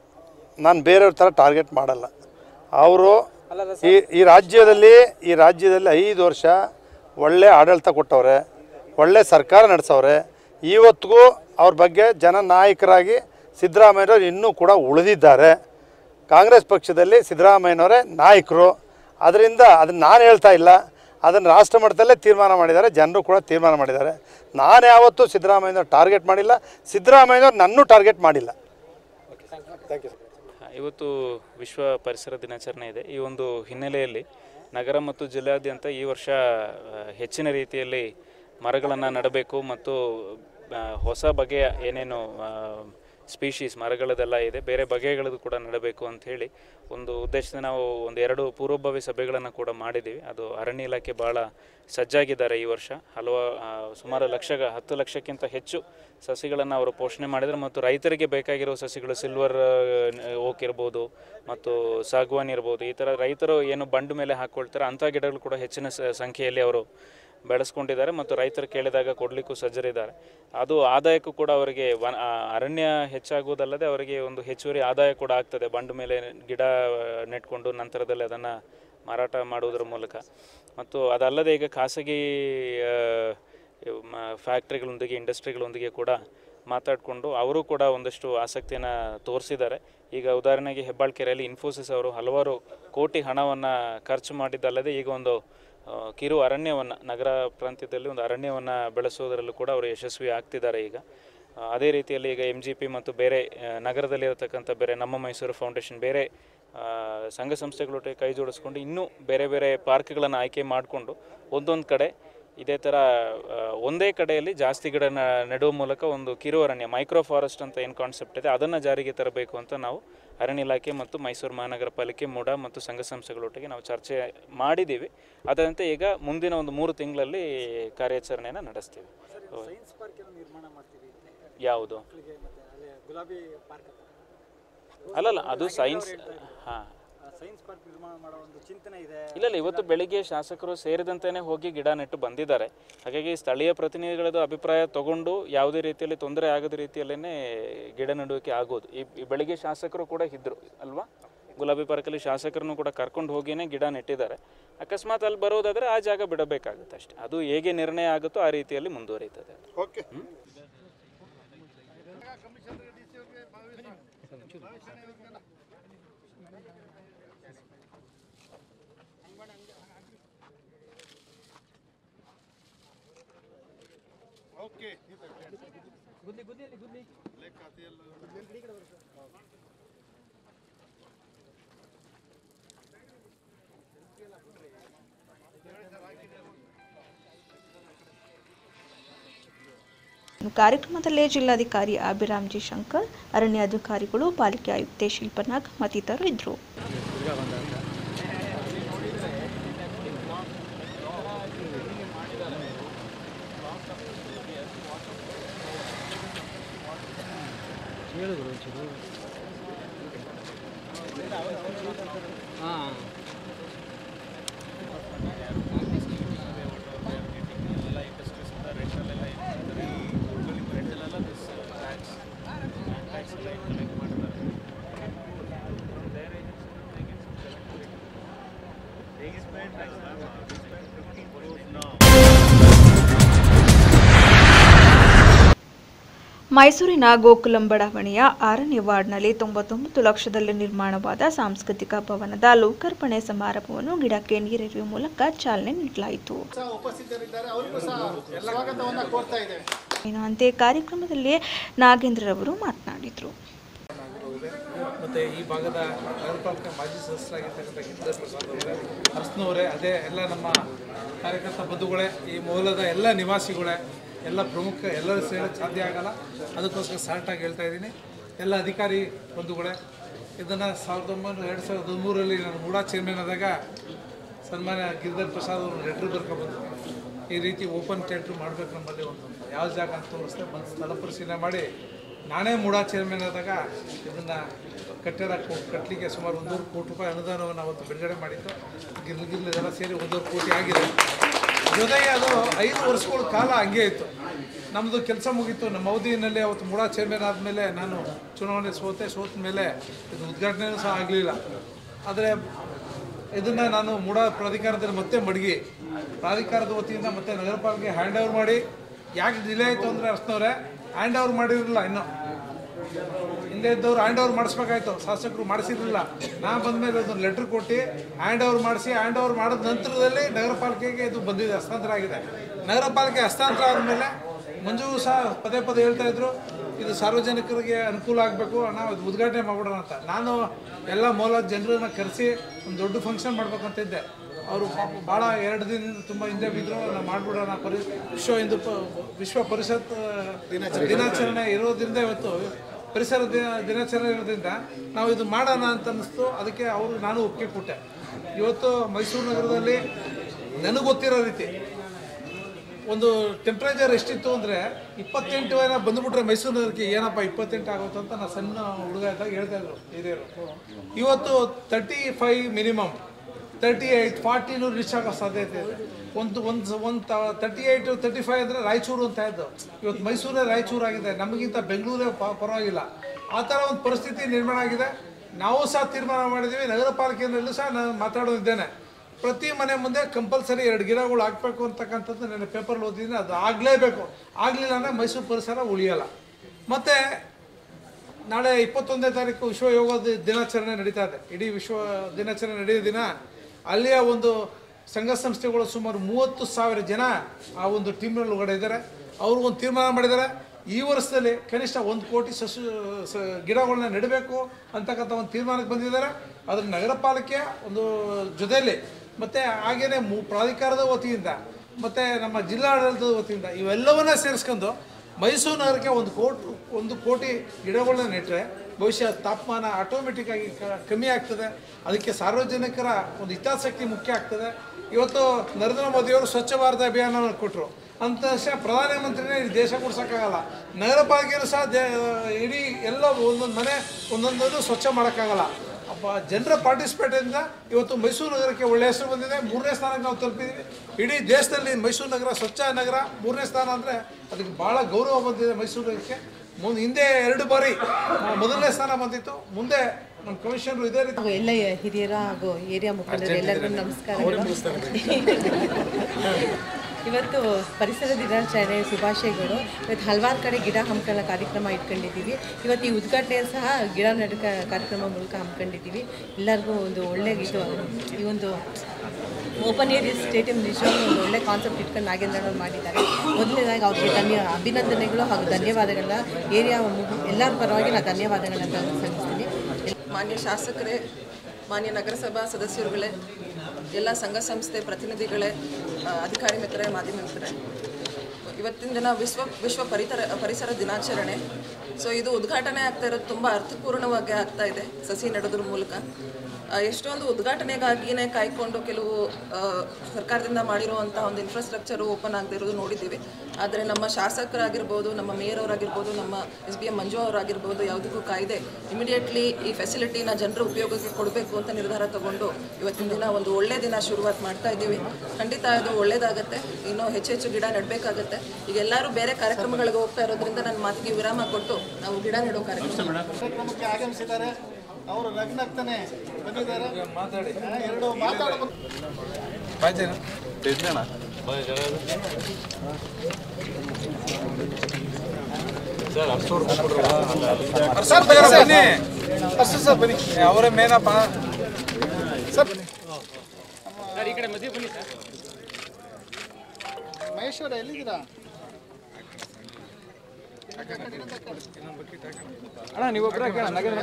ನಾನು ಬೇರೆಯವ್ರ ಥರ ಟಾರ್ಗೆಟ್ ಮಾಡಲ್ಲ ಅವರು ಈ ಈ ರಾಜ್ಯದಲ್ಲಿ ಈ ರಾಜ್ಯದಲ್ಲಿ ಐದು ವರ್ಷ ಒಳ್ಳೆ ಆಡಳಿತ ಕೊಟ್ಟವ್ರೆ ಒಳ್ಳೆ ಸರ್ಕಾರ ನಡೆಸವ್ರೆ ಇವತ್ತಿಗೂ ಅವ್ರ ಬಗ್ಗೆ ಜನನಾಯಕರಾಗಿ ಸಿದ್ದರಾಮಯ್ಯನವರು ಇನ್ನೂ ಕೂಡ ಉಳಿದಿದ್ದಾರೆ ಕಾಂಗ್ರೆಸ್ ಪಕ್ಷದಲ್ಲಿ ಸಿದ್ದರಾಮಯ್ಯನವರೇ ನಾಯಕರು ಅದರಿಂದ ಅದನ್ನು ನಾನು ಹೇಳ್ತಾ ಇಲ್ಲ ಅದನ್ನು ರಾಷ್ಟ್ರ ಮಟ್ಟದಲ್ಲೇ ತೀರ್ಮಾನ ಮಾಡಿದ್ದಾರೆ ಜನರು ಕೂಡ ತೀರ್ಮಾನ ಮಾಡಿದ್ದಾರೆ ನಾನು ಯಾವತ್ತೂ ಸಿದ್ದರಾಮಯ್ಯನವ್ರು ಟಾರ್ಗೆಟ್ ಮಾಡಿಲ್ಲ ಸಿದ್ದರಾಮಯ್ಯನವ್ರು ನನ್ನೂ ಟಾರ್ಗೆಟ್ ಮಾಡಿಲ್ಲ ಥ್ಯಾಂಕ್ ಯು ಸರ್ ಹಾ, ಇವತ್ತು ವಿಶ್ವ ಪರಿಸರ ದಿನಾಚರಣೆ ಇದೆ ಈ ಒಂದು ಹಿನ್ನೆಲೆಯಲ್ಲಿ ನಗರ ಮತ್ತು ಜಿಲ್ಲೆಯಾದ್ಯಂತ ಈ ವರ್ಷ ಆ, ಹೆಚ್ಚಿನ ರೀತಿಯಲ್ಲಿ ಮರಗಳನ್ನು ನೆಡಬೇಕು ಮತ್ತು ಆ, ಹೊಸ ಬಗೆಯ ಏನೇನು ಸ್ಪೀಶೀಸ್ ಮರಗಳದೆಲ್ಲ ಇದೆ ಬೇರೆ ಬಗೆಗಳದ್ದು ಕೂಡ ನೆಡಬೇಕು ಅಂತ ಹೇಳಿ ಒಂದು ಉದ್ದೇಶದಿಂದ ನಾವು ಒಂದು ಎರಡು ಪೂರ್ವಭಾವಿ ಸಭೆಗಳನ್ನು ಕೂಡ ಮಾಡಿದ್ದೀವಿ ಅದು ಅರಣ್ಯ ಇಲಾಖೆ ಭಾಳ ಸಜ್ಜಾಗಿದ್ದಾರೆ ಈ ವರ್ಷ ಹಲವು ಆ, ಸುಮಾರು ಲಕ್ಷ ಹತ್ತು ಲಕ್ಷಕ್ಕಿಂತ ಹೆಚ್ಚು ಸಸಿಗಳನ್ನು ಅವರು ಪೋಷಣೆ ಮಾಡಿದರೆ ಮತ್ತು ರೈತರಿಗೆ ಬೇಕಾಗಿರೋ ಸಸಿಗಳು ಸಿಲ್ವರ್ ಓಕ್ ಇರ್ಬೋದು ಮತ್ತು ಸಾಗವಾನಿ ಇರ್ಬೋದು ಈ ಥರ ರೈತರು ಏನು ಬಂಡು ಮೇಲೆ ಹಾಕ್ಕೊಳ್ತಾರೆ ಅಂಥ ಗಿಡಗಳು ಕೂಡ ಹೆಚ್ಚಿನ ಸ- ಸಂಖ್ಯೆಯಲ್ಲಿ ಅವರು ಬೆಳೆಸ್ಕೊಂಡಿದ್ದಾರೆ ಮತ್ತು ರೈತರು ಕೇಳಿದಾಗ ಕೊಡಲಿಕ್ಕೂ ಸಜ್ಜರಿದ್ದಾರೆ ಅದು ಆದಾಯಕ್ಕೂ ಕೂಡ ಅವರಿಗೆ ವನ ಆ, ಅರಣ್ಯ ಹೆಚ್ಚಾಗುವುದಲ್ಲದೆ ಅವರಿಗೆ ಒಂದು ಹೆಚ್ಚುವರಿ ಆದಾಯ ಕೂಡ ಆಗ್ತದೆ ಬಂಡು ಮೇಲೆ ಗಿಡ ಆ, ನೆಟ್ಕೊಂಡು ನಂತರದಲ್ಲಿ ಅದನ್ನು ಮಾರಾಟ ಮಾಡುವುದರ ಮೂಲಕ ಮತ್ತು ಅದಲ್ಲದೆ ಈಗ ಖಾಸಗಿ ಆ, ಇವ್ ಮ- ಫ್ಯಾಕ್ಟ್ರಿಗಳೊಂದಿಗೆ ಇಂಡಸ್ಟ್ರಿಗಳೊಂದಿಗೆ ಕೂಡ ಮಾತಾಡಿಕೊಂಡು ಅವರು ಕೂಡ ಒಂದಷ್ಟು ಆಸಕ್ತಿಯನ್ನು ತೋರಿಸಿದ್ದಾರೆ ಈಗ ಉದಾಹರಣೆಗೆ ಹೆಬ್ಬಾಳ್ಕೆರೆಯಲ್ಲಿ ಇನ್ಫೋಸಿಸ್ ಅವರು ಹಲವಾರು ಕೋಟಿ ಹಣವನ್ನು ಖರ್ಚು ಮಾಡಿದ್ದಲ್ಲದೆ ಈಗ ಒಂದು ಆ, ಕಿರು ಅರಣ್ಯವನ್ನು ನಗರ ಪ್ರಾಂತ್ಯದಲ್ಲಿ ಒಂದು ಅರಣ್ಯವನ್ನು ಬೆಳೆಸೋದರಲ್ಲೂ ಕೂಡ ಅವರು ಯಶಸ್ವಿ ಆಗ್ತಿದ್ದಾರೆ ಈಗ ಆ, ಅದೇ ರೀತಿಯಲ್ಲಿ ಈಗ ಎಮ್ ಜಿ ಪಿ ಮತ್ತು ಬೇರೆ ಆ, ನಗರದಲ್ಲಿರತಕ್ಕಂಥ ಬೇರೆ ನಮ್ಮ ಮೈಸೂರು ಫೌಂಡೇಶನ್ ಬೇರೆ ಆ, ಸಂಘ ಸಂಸ್ಥೆಗಳೊಟ್ಟಿಗೆ ಕೈ ಜೋಡಿಸ್ಕೊಂಡು ಇನ್ನೂ ಬೇರೆ ಬೇರೆ ಪಾರ್ಕ್ಗಳನ್ನು ಆಯ್ಕೆ ಮಾಡಿಕೊಂಡು ಒಂದೊಂದು ಕಡೆ ಇದೇ ಥರ ಆ, ಒಂದೇ ಕಡೆಯಲ್ಲಿ ಜಾಸ್ತಿ ಗಿಡ ನ- ನೆಡುವ ಮೂಲಕ ಒಂದು ಕಿರು ಅರಣ್ಯ ಮೈಕ್ರೋ ಫಾರೆಸ್ಟ್ ಅಂತ ಏನು ಕಾನ್ಸೆಪ್ಟ್ ಇದೆ ಅದನ್ನು ಜಾರಿಗೆ ತರಬೇಕು ಅಂತ ನಾವು ಅರಣ್ಯ ಇಲಾಖೆ ಮತ್ತು ಮೈಸೂರು ಮಹಾನಗರ ಪಾಲಿಕೆ ಮೂಡ ಮತ್ತು ಸಂಘ ಸಂಸ್ಥೆಗಳೊಟ್ಟಿಗೆ ನಾವು ಚರ್ಚೆ ಮಾಡಿದ್ದೀವಿ ಅದರಂತೆ ಈಗ ಮುಂದಿನ ಒಂದು ಮೂರು ತಿಂಗಳಲ್ಲಿ ಕಾರ್ಯಾಚರಣೆಯನ್ನು ನಡೆಸ್ತೀವಿ ಸೈನ್ಸ್ ಪಾರ್ಕ್ ಏನೋ ನಿರ್ಮಾಣ ಮಾಡ್ತೀವಿ ಯಾವುದು ಮಕ್ಕಳಿಗೆ ಮತ್ತೆ ಅಲ್ಲೇ ಗುಲಾಬಿ ಪಾರ್ಕ್ ಅಲ್ಲಲ್ಲ ಅದು ಸೈನ್ಸ್ ಹಾಂ ಸೈನ್ಸ್ ಪಾರ್ಕ್ ನಿರ್ಮಾಣ ಮಾಡೋ ಒಂದು ಚಿಂತನೆ ಇದೆ ಇಲ್ಲ ಇಲ್ಲ ಇವತ್ತು ಬೆಳಿಗ್ಗೆ ಶಾಸಕರು ಸೇರಿದಂತೆಯೇ ಹೋಗಿ ಗಿಡ ನೆಟ್ಟು ಬಂದಿದ್ದಾರೆ ಹಾಗಾಗಿ ಸ್ಥಳೀಯ ಪ್ರತಿನಿಧಿಗಳದ್ದು ಅಭಿಪ್ರಾಯ ತಗೊಂಡು ಯಾವುದೇ ರೀತಿಯಲ್ಲಿ ತೊಂದರೆ ಆಗದ ರೀತಿಯಲ್ಲೇ ಗಿಡ ನೆಡುವಿಕೆ ಆಗೋದು ಈ ಈ ಬೆಳಿಗ್ಗೆ ಶಾಸಕರು ಕೂಡ ಇದ್ದರು ಅಲ್ವಾ ಗುಲಾಬಿ ಪಾರ್ಕಲ್ಲಿ ಶಾಸಕರನ್ನು ಕೂಡ ಕರ್ಕೊಂಡು ಹೋಗಿನೇ ಗಿಡ ನೆಟ್ಟಿದ್ದಾರೆ ಅಕಸ್ಮಾತ್ ಅಲ್ಲಿ ಬರೋದಾದರೆ ಆ ಜಾಗ ಬಿಡಬೇಕಾಗುತ್ತೆ ಅಷ್ಟೇ ಅದು ಹೇಗೆ ನಿರ್ಣಯ ಆಗುತ್ತೋ ಆ ರೀತಿಯಲ್ಲಿ ಮುಂದುವರಿತದೆ ಓಕೆ ಕಾರ್ಯಕ್ರಮದಲ್ಲಿ ಜಿಲ್ಲಾಧಿಕಾರಿ ಅಭಿರಾಮ್ ಜಿ ಶಂಕರ್ ಅರಣ್ಯಾಧಿಕಾರಿಗಳು ಪಾಲಿಕೆ ಆಯುಕ್ತೆ ಶಿಲ್ಪನಾಗ್ ಮತ್ತಿತರರು ಇದ್ದರು ಮೈಸೂರಿನ ಗೋಕುಲಂ ಬಡಾವಣೆಯ ಆರನೇ ವಾರ್ಡ್ನಲ್ಲಿ ತೊಂಬತ್ತೊಂಬತ್ತು ಲಕ್ಷದಲ್ಲಿ ನಿರ್ಮಾಣವಾದ ಸಾಂಸ್ಕೃತಿಕ ಭವನದ ಲೋಕಾರ್ಪಣೆ ಸಮಾರಂಭವನ್ನು ಗಿಡಕ್ಕೆ ನೀರೆರೆಯುವ ಮೂಲಕ ಚಾಲನೆ ನೀಡಲಾಯಿತು ಇನ್ನು ಅಂತೆ ಕಾರ್ಯಕ್ರಮದಲ್ಲಿ ನಾಗೇಂದ್ರರವರು ಮಾತನಾಡಿದರು ಮತ್ತು ಈ ಭಾಗದ ನಗರ ಪಾಲಿಕೆ ಮಾಜಿ ಸದಸ್ಯರಾಗಿರ್ತಕ್ಕಂಥ ಗಿರಿಧರ ಪ್ರಸಾದ್ ಅವರೇ ಅರ್ಸ್ನವರೇ ಅದೇ ಎಲ್ಲ ನಮ್ಮ ಕಾರ್ಯಕರ್ತ ಬಂಧುಗಳೇ ಈ ಮೂಲದ ಎಲ್ಲ ನಿವಾಸಿಗಳೇ ಎಲ್ಲ ಪ್ರಮುಖ ಎಲ್ಲರ ಸೇರಕ್ಕೆ ಸಾಧ್ಯ ಆಗಲ್ಲ ಅದಕ್ಕೋಸ್ಕರ ಶಾರ್ಟಾಗಿ ಹೇಳ್ತಾ ಇದ್ದೀನಿ ಎಲ್ಲ ಅಧಿಕಾರಿ ಬಂಧುಗಳೇ ಇದನ್ನು ಸಾವಿರದ ಒಂಬೈನೂರ ಎರಡು ಸಾವಿರದ ಹದಿಮೂರರಲ್ಲಿ ನಾನು ಮೂಡಾ ಚೇರ್ಮನ್ ಆದಾಗ ಸನ್ಮಾನ್ಯ ಗಿರಿಧರ್ ಪ್ರಸಾದ್ ಅವರು ಲೆಟ್ರ್ ಬರ್ಕೊಬಂದರು ಈ ರೀತಿ ಓಪನ್ ಥಿಯೇಟ್ರ್ ಮಾಡಬೇಕು ನಮ್ಮಲ್ಲಿ ಒಂದು ಯಾವ ಜಾಗ ಅಂತ ತೋರಿಸ್ದೆ ಬಂದು ಸ್ಥಳ ಪರಿಶೀಲನೆ ಮಾಡಿ ನಾನೇ ಮೂಡಾ ಚೇರ್ಮನ್ ಆದಾಗ ಇದನ್ನು ಕಟ್ಟಡ ಕೊ- ಕಟ್ಟಲಿಕ್ಕೆ ಸುಮಾರು ಒಂದೂವರೆ ಕೋಟಿ ರೂಪಾಯಿ ಅನುದಾನವನ್ನು ಅವತ್ತು ಬಿಡುಗಡೆ ಮಾಡಿದ್ದು ಗಿರ್ಲು ಗಿರ್ಲು ಇದೆಲ್ಲ ಸೇರಿ ಒಂದೂವರೆ ಕೋಟಿ ಆಗಿದೆ ಜೊತೆಗೆ ಅದು ಐದು ವರ್ಷಗಳ ಕಾಲ ಹಂಗೆ ಇತ್ತು ನಮ್ಮದು ಕೆಲಸ ಮುಗೀತು ನಮ್ಮ ಅವಧಿಯಲ್ಲಿ ಅವತ್ತು ಮೂಡಾ ಚೇರ್ಮನ್ ಆದಮೇಲೆ ನಾನು ಚುನಾವಣೆ ಸೋತೆ ಸೋತ ಮೇಲೆ ಇದು ಉದ್ಘಾಟನೆಯೂ ಸಹ ಆಗಲಿಲ್ಲ ಆದರೆ ಇದನ್ನು ನಾನು ಮೂಡ ಪ್ರಾಧಿಕಾರದಲ್ಲಿ ಮತ್ತೆ ಮಡಗಿ ಪ್ರಾಧಿಕಾರದ ವತಿಯಿಂದ ಮತ್ತೆ ನಗರ ಪಾಲಿಕೆ ಹ್ಯಾಂಡ್ ಓವರ್ ಮಾಡಿ ಯಾಕೆ ಡಿಲೇ ಆಯಿತು ಅಂದರೆ ಅಷ್ಟನವ್ರೆ ಹ್ಯಾಂಡ್ ಓವರ್ ಮಾಡಿರಲಿಲ್ಲ ಇನ್ನೂ ಹಿಂದೆ ಇದ್ದವ್ರು ಹ್ಯಾಂಡ್ ಓವರ್ ಮಾಡಿಸ್ಬೇಕಾಯ್ತು ಶಾಸಕರು ಮಾಡಿಸಿರಲಿಲ್ಲ ನಾ ಬಂದಮೇಲೆ ಒಂದು ಲೆಟ್ರ್ ಕೊಟ್ಟು ಹ್ಯಾಂಡ್ ಓವರ್ ಮಾಡಿಸಿ ಹ್ಯಾಂಡ್ ಓವರ್ ಮಾಡಿದ ನಂತರದಲ್ಲಿ ನಗರ ಪಾಲಿಕೆಗೆ ಇದು ಬಂದಿದೆ ಹಸ್ತಾಂತರ ಆಗಿದೆ ನಗರ ಪಾಲಿಕೆ ಹಸ್ತಾಂತರ ಆದಮೇಲೆ ಮಂಜು ಸಹ ಪದೇ ಪದೇ ಹೇಳ್ತಾ ಇದ್ರು ಇದು ಸಾರ್ವಜನಿಕರಿಗೆ ಅನುಕೂಲ ಆಗಬೇಕು ನಾವು ಇದು ಉದ್ಘಾಟನೆ ಮಾಡ್ಬಿಡೋಣ ಅಂತ ನಾನು ಎಲ್ಲ ಮೂಲ ಜನರನ್ನ ಕರೆಸಿ ಒಂದು ದೊಡ್ಡ ಫಂಕ್ಷನ್ ಮಾಡ್ಬೇಕು ಅಂತ ಇದ್ದೆ ಅವರು ಪಾಪ ಭಾಳ ಎರಡು ದಿನದಿಂದ ತುಂಬ ಹಿಂದೆ ಬಿದ್ದರು ನಾವು ಮಾಡಿಬಿಡೋಣ ಪರಿ ವಿಶ್ವ ಹಿಂದೂ ಪ ವಿಶ್ವ ಪರಿಷತ್ ದಿನಾಚರಣೆ ಇರೋದ್ರಿಂದ ಇವತ್ತು ಪರಿಸರ ದಿನ ದಿನಾಚರಣೆ ಇರೋದ್ರಿಂದ ನಾವು ಇದು ಮಾಡೋಣ ಅಂತ ಅನ್ನಿಸ್ತು ಅದಕ್ಕೆ ಅವರು ನಾನು ಒಪ್ಪಿಗೆ ಕೊಟ್ಟೆ ಇವತ್ತು ಮೈಸೂರು ನಗರದಲ್ಲಿ ನನಗೆ ಗೊತ್ತಿರೋ ರೀತಿ ಒಂದು ಟೆಂಪ್ರೇಚರ್ ಎಷ್ಟಿತ್ತು ಅಂದರೆ ಇಪ್ಪತ್ತೆಂಟು ಏನೋ ಬಂದುಬಿಟ್ರೆ ಮೈಸೂರು ನಗರಕ್ಕೆ ಏನಪ್ಪ ಇಪ್ಪತ್ತೆಂಟು ಆಗುತ್ತೆ ಅಂತ ನಾನು ಸಣ್ಣ ಹುಡುಗ ಇದ್ದಾಗ ಹೇಳ್ತಾ ಇದ್ರು ಹಿರಿಯರು ಇವತ್ತು thirty five minimum thirty eight ಫಾರ್ಟಿನೂ ರೀಚ್ ಆಗೋ ಸಾಧ್ಯತೆ ಇದೆ ಒಂದು ಒಂದು ಒಂದು ತರ್ಟಿ ಏಯ್ಟು ತರ್ಟಿ ಫೈವ್ ಅಂದರೆ ರಾಯಚೂರು ಅಂತ ಇದ್ದು ಇವತ್ತು ಮೈಸೂರೇ ರಾಯಚೂರು ಆಗಿದೆ ನಮಗಿಂತ ಬೆಂಗಳೂರೇ ಪ- ಪರವಾಗಿಲ್ಲ ಆ ಥರ ಒಂದು ಪರಿಸ್ಥಿತಿ ನಿರ್ಮಾಣ ಆಗಿದೆ ನಾವು ಸಹ ತೀರ್ಮಾನ ಮಾಡಿದ್ದೀವಿ ನಗರ ಪಾಲಿಕೆಯಲ್ಲೂ ಸಹ ನಾನು ಮಾತಾಡೋದಿದ್ದೇನೆ ಪ್ರತಿ ಮನೆ ಮುಂದೆ ಕಂಪಲ್ಸರಿ ಎರಡು ಗಿಡಗಳು ಹಾಕಬೇಕು ಅಂತಕ್ಕಂಥದ್ದು ನನ್ನ ಪೇಪರ್ ಓದಿದ್ದೀನಿ ಅದು ಆಗಲೇಬೇಕು ಆಗಲಿಲ್ಲ ಅಂದರೆ ಮೈಸೂರು ಪರಿಸರ ಉಳಿಯಲ್ಲ ಮತ್ತು ನಾಳೆ ಇಪ್ಪತ್ತೊಂದನೇ ತಾರೀಕು ವಿಶ್ವ ಯೋಗ ದಿ- ದಿನಾಚರಣೆ ನಡೀತಾ ಇದೆ ಇಡೀ ವಿಶ್ವ ದಿನಾಚರಣೆ ನಡೆಯೋ ದಿನ ಅಲ್ಲಿಯ ಒಂದು ಸಂಘ ಸಂಸ್ಥೆಗಳು ಸುಮಾರು ಮೂವತ್ತು ಸಾವಿರ ಜನ ಆ ಒಂದು ಟೀಮ್ನಲ್ಲಿ ಒಳಗಡೆ ಇದ್ದಾರೆ ಅವರು ಒಂದು ತೀರ್ಮಾನ ಮಾಡಿದ್ದಾರೆ ಈ ವರ್ಷದಲ್ಲಿ ಕನಿಷ್ಠ ಒಂದು ಕೋಟಿ ಸಸು ಸ ಗಿಡಗಳನ್ನ ನೆಡಬೇಕು ಅಂತಕ್ಕಂಥ ಒಂದು ತೀರ್ಮಾನಕ್ಕೆ ಬಂದಿದ್ದಾರೆ ಅದರ ನಗರ ಪಾಲಿಕೆಯ ಒಂದು ಜೊತೆಯಲ್ಲಿ ಮತ್ತು ಹಾಗೆಯೇ ಮು ಪ್ರಾಧಿಕಾರದ ವತಿಯಿಂದ ಮತ್ತು ನಮ್ಮ ಜಿಲ್ಲಾಡಳಿತದ ವತಿಯಿಂದ ಇವೆಲ್ಲವನ್ನ ಸೇರಿಸ್ಕೊಂಡು ಮೈಸೂರು ನಗರಕ್ಕೆ ಒಂದು ಕೋಟಿ ಒಂದು ಕೋಟಿ ಗಿಡಗಳನ್ನ ನೆಟ್ಟರೆ ಬಹುಶಃ ತಾಪಮಾನ ಆಟೋಮೆಟಿಕ್ ಆಗಿ ಕ- ಕಮ್ಮಿ ಆಗ್ತದೆ ಅದಕ್ಕೆ ಸಾರ್ವಜನಿಕರ ಒಂದು ಹಿತಾಸಕ್ತಿ ಮುಖ್ಯ ಆಗ್ತದೆ ಇವತ್ತು ನರೇಂದ್ರ ಮೋದಿಯವರು ಸ್ವಚ್ಛ ಭಾರತ ಅಭಿಯಾನವನ್ನು ಕೊಟ್ಟರು ಅಂತ ತಕ್ಷಣ ಪ್ರಧಾನಮಂತ್ರಿನೇ ಈ ದೇಶ ಕೊಡ್ಸೋಕ್ಕಾಗಲ್ಲ ನಗರ ಪಾಲಿಕೆಯೂ ಸಹ ದೇ ಇಡೀ ಎಲ್ಲ ಒಂದೊಂದು ಮನೆ ಒಂದೊಂದನ್ನು ಸ್ವಚ್ಛ ಮಾಡೋಕ್ಕಾಗಲ್ಲ ಅಪ್ಪ ಜನರ ಪಾರ್ಟಿಸಿಪೇಟಿಂದ ಇವತ್ತು ಮೈಸೂರು ನಗರಕ್ಕೆ ಒಳ್ಳೆಯ ಹೆಸರು ಬಂದಿದೆ ಮೂರನೇ ಸ್ಥಾನಕ್ಕೆ ನಾವು ತಲುಪಿದ್ದೀವಿ ಇಡೀ ದೇಶದಲ್ಲಿ ಮೈಸೂರು ನಗರ ಸ್ವಚ್ಛ ನಗರ ಮೂರನೇ ಸ್ಥಾನ ಅಂದರೆ ಅದಕ್ಕೆ ಭಾಳ ಗೌರವ ಬಂದಿದೆ ಮೈಸೂರು ನಗರಕ್ಕೆ ಮುಂದೆ ಹಿಂದೆ ಎರಡು ಬಾರಿ ಆ, ಮೊದಲನೇ ಸ್ಥಾನ ಬಂದಿತ್ತು ಮುಂದೆ ನಮ್ಮ ಕಮಿಷನರು ಇದೇ ರೀತಿ ಹಾಗೂ ಎಲ್ಲ ಹಿರಿಯರ ಹಾಗೂ ಏರಿಯಾ ಮುಖಂಡರು ಎಲ್ಲರಿಗೂ ನಮಸ್ಕಾರಗಳು ಇವತ್ತು ಪರಿಸರ ದಿನಾಚರಣೆ ಶುಭಾಶಯಗಳು ಇವತ್ತು ಹಲವಾರು ಕಡೆ ಗಿಡ ಹಮ್ಕೊಳ್ಳೋ ಕಾರ್ಯಕ್ರಮ ಇಟ್ಕೊಂಡಿದ್ದೀವಿ ಇವತ್ತು ಈ ಉದ್ಘಾಟನೆ ಸಹ ಗಿಡ ನೆಡ ಕಾರ್ಯಕ್ರಮ ಮೂಲಕ ಹಮ್ಮಿಕೊಂಡಿದ್ದೀವಿ ಎಲ್ಲರಿಗೂ ಒಂದು ಒಳ್ಳೆ ಇದು ಈ ಒಂದು ಓಪನ್ ಏರಿಯಾ ಸ್ಟೇಡಿಯಂ ನಿಜವಾಗ್ಲೂ ಒಂದು ಒಳ್ಳೆ ಕಾನ್ಸೆಪ್ಟ್ ಇಟ್ಕೊಂಡು ನಾಗೇಂದ್ರನವ್ರು ಮಾಡಿದ್ದಾರೆ ಮೊದಲನೇದಾಗಿ ಅವ್ರಿಗೆ ಧನ್ಯ ಅಭಿನಂದನೆಗಳು ಹಾಗೂ ಧನ್ಯವಾದಗಳನ್ನ ಏರಿಯಾ ಎಲ್ಲರ ಪರವಾಗಿ ನಾನು ಧನ್ಯವಾದಗಳನ್ನ ಸಲ್ಲಿಸ್ತೀನಿ ಮಾನ್ಯ ಶಾಸಕರೇ ಮಾನ್ಯ ನಗರಸಭಾ ಸದಸ್ಯರುಗಳೇ ಎಲ್ಲ ಸಂಘ ಸಂಸ್ಥೆ ಪ್ರತಿನಿಧಿಗಳೇ ಆ, ಅಧಿಕಾರಿ ಮಿತ್ರರೇ ಮಾಧ್ಯಮ ಮಿತ್ರರೇ ಇವತ್ತಿನ ದಿನ ವಿಶ್ವ ವಿಶ್ವ ಪರಿತರ ಪರಿಸರ ದಿನಾಚರಣೆ ಸೊ ಇದು ಉದ್ಘಾಟನೆ ಆಗ್ತಾ ಇರೋದು ತುಂಬ ಅರ್ಥಪೂರ್ಣವಾಗಿ ಆಗ್ತಾ ಇದೆ ಸಸಿ ನೆಡೋದ್ರ ಮೂಲಕ ಆ, ಎಷ್ಟೊಂದು ಉದ್ಘಾಟನೆಗಾಗಿಯೇ ಕಾಯ್ಕೊಂಡು ಕೆಲವು ಆ, ಸರ್ಕಾರದಿಂದ ಮಾಡಿರುವಂಥ ಒಂದು ಇನ್ಫ್ರಾಸ್ಟ್ರಕ್ಚರು ಓಪನ್ ಆಗದೆ ಇರೋದು ನೋಡಿದ್ದೀವಿ ಆದರೆ ನಮ್ಮ ಶಾಸಕರಾಗಿರ್ಬೋದು ನಮ್ಮ ಮೇಯರ್ ಅವರಾಗಿರ್ಬೋದು ನಮ್ಮ ಎಸ್ ಬಿ ಎಂ ಮಂಜು ಅವರಾಗಿರ್ಬೋದು ಯಾವುದಕ್ಕೂ ಕಾಯ್ದೆ ಇಮಿಡಿಯೇಟ್ಲಿ ಈ ಫೆಸಿಲಿಟಿನ ಜನರ ಉಪಯೋಗಕ್ಕೆ ಕೊಡಬೇಕು ಅಂತ ನಿರ್ಧಾರ ತಗೊಂಡು ಇವತ್ತಿನ ದಿನ ಒಂದು ಒಳ್ಳೆ ದಿನ ಶುರುವಾತ್ ಮಾಡ್ತಾ ಇದ್ದೀವಿ ಖಂಡಿತ ಅದು ಒಳ್ಳೇದಾಗತ್ತೆ ಇನ್ನೂ ಹೆಚ್ಚು ಹೆಚ್ಚು ಗಿಡ ನೆಡಬೇಕಾಗತ್ತೆ ಈಗ ಎಲ್ಲರೂ ಬೇರೆ ಕಾರ್ಯಕ್ರಮಗಳಿಗೆ ಹೋಗ್ತಾ ಇರೋದ್ರಿಂದ ನನ್ನ ಮಾತಿಗೆ ವಿರಾಮ ಕೊಟ್ಟು ನಾವು ಗಿಡ ನೆಡೋ ಕಾರ್ಯಕ್ರಮ ಕಾರ್ಯಕ್ರಮಕ್ಕೆ ಆಗಮಿಸಿದ್ದಾರೆ ಅವರು ನಗ್ನಗ್ತಾನೆ ಬಂದಿದ್ದಾರೆ ಮಾತಾಡಿ ಎರಡು ಮಾತಾಡ ಸರ್ ಬನ್ನಿ ಸರ್ ಬನ್ನಿ ಅವರೇ ಮೇನಪ್ಪ ಸರ್ ಬನ್ನಿ ಸರ್ ಈ ಕಡೆ ಮಧ್ಯೆ ಬನ್ನಿ ಸರ್ ಮಹೇಶ್ವರ ಎಲ್ಲಿದ್ದೀರಾ ಅಣ್ಣ ನೀವು ಒಬ್ಬರೇ ಕೇಳ ನಗರ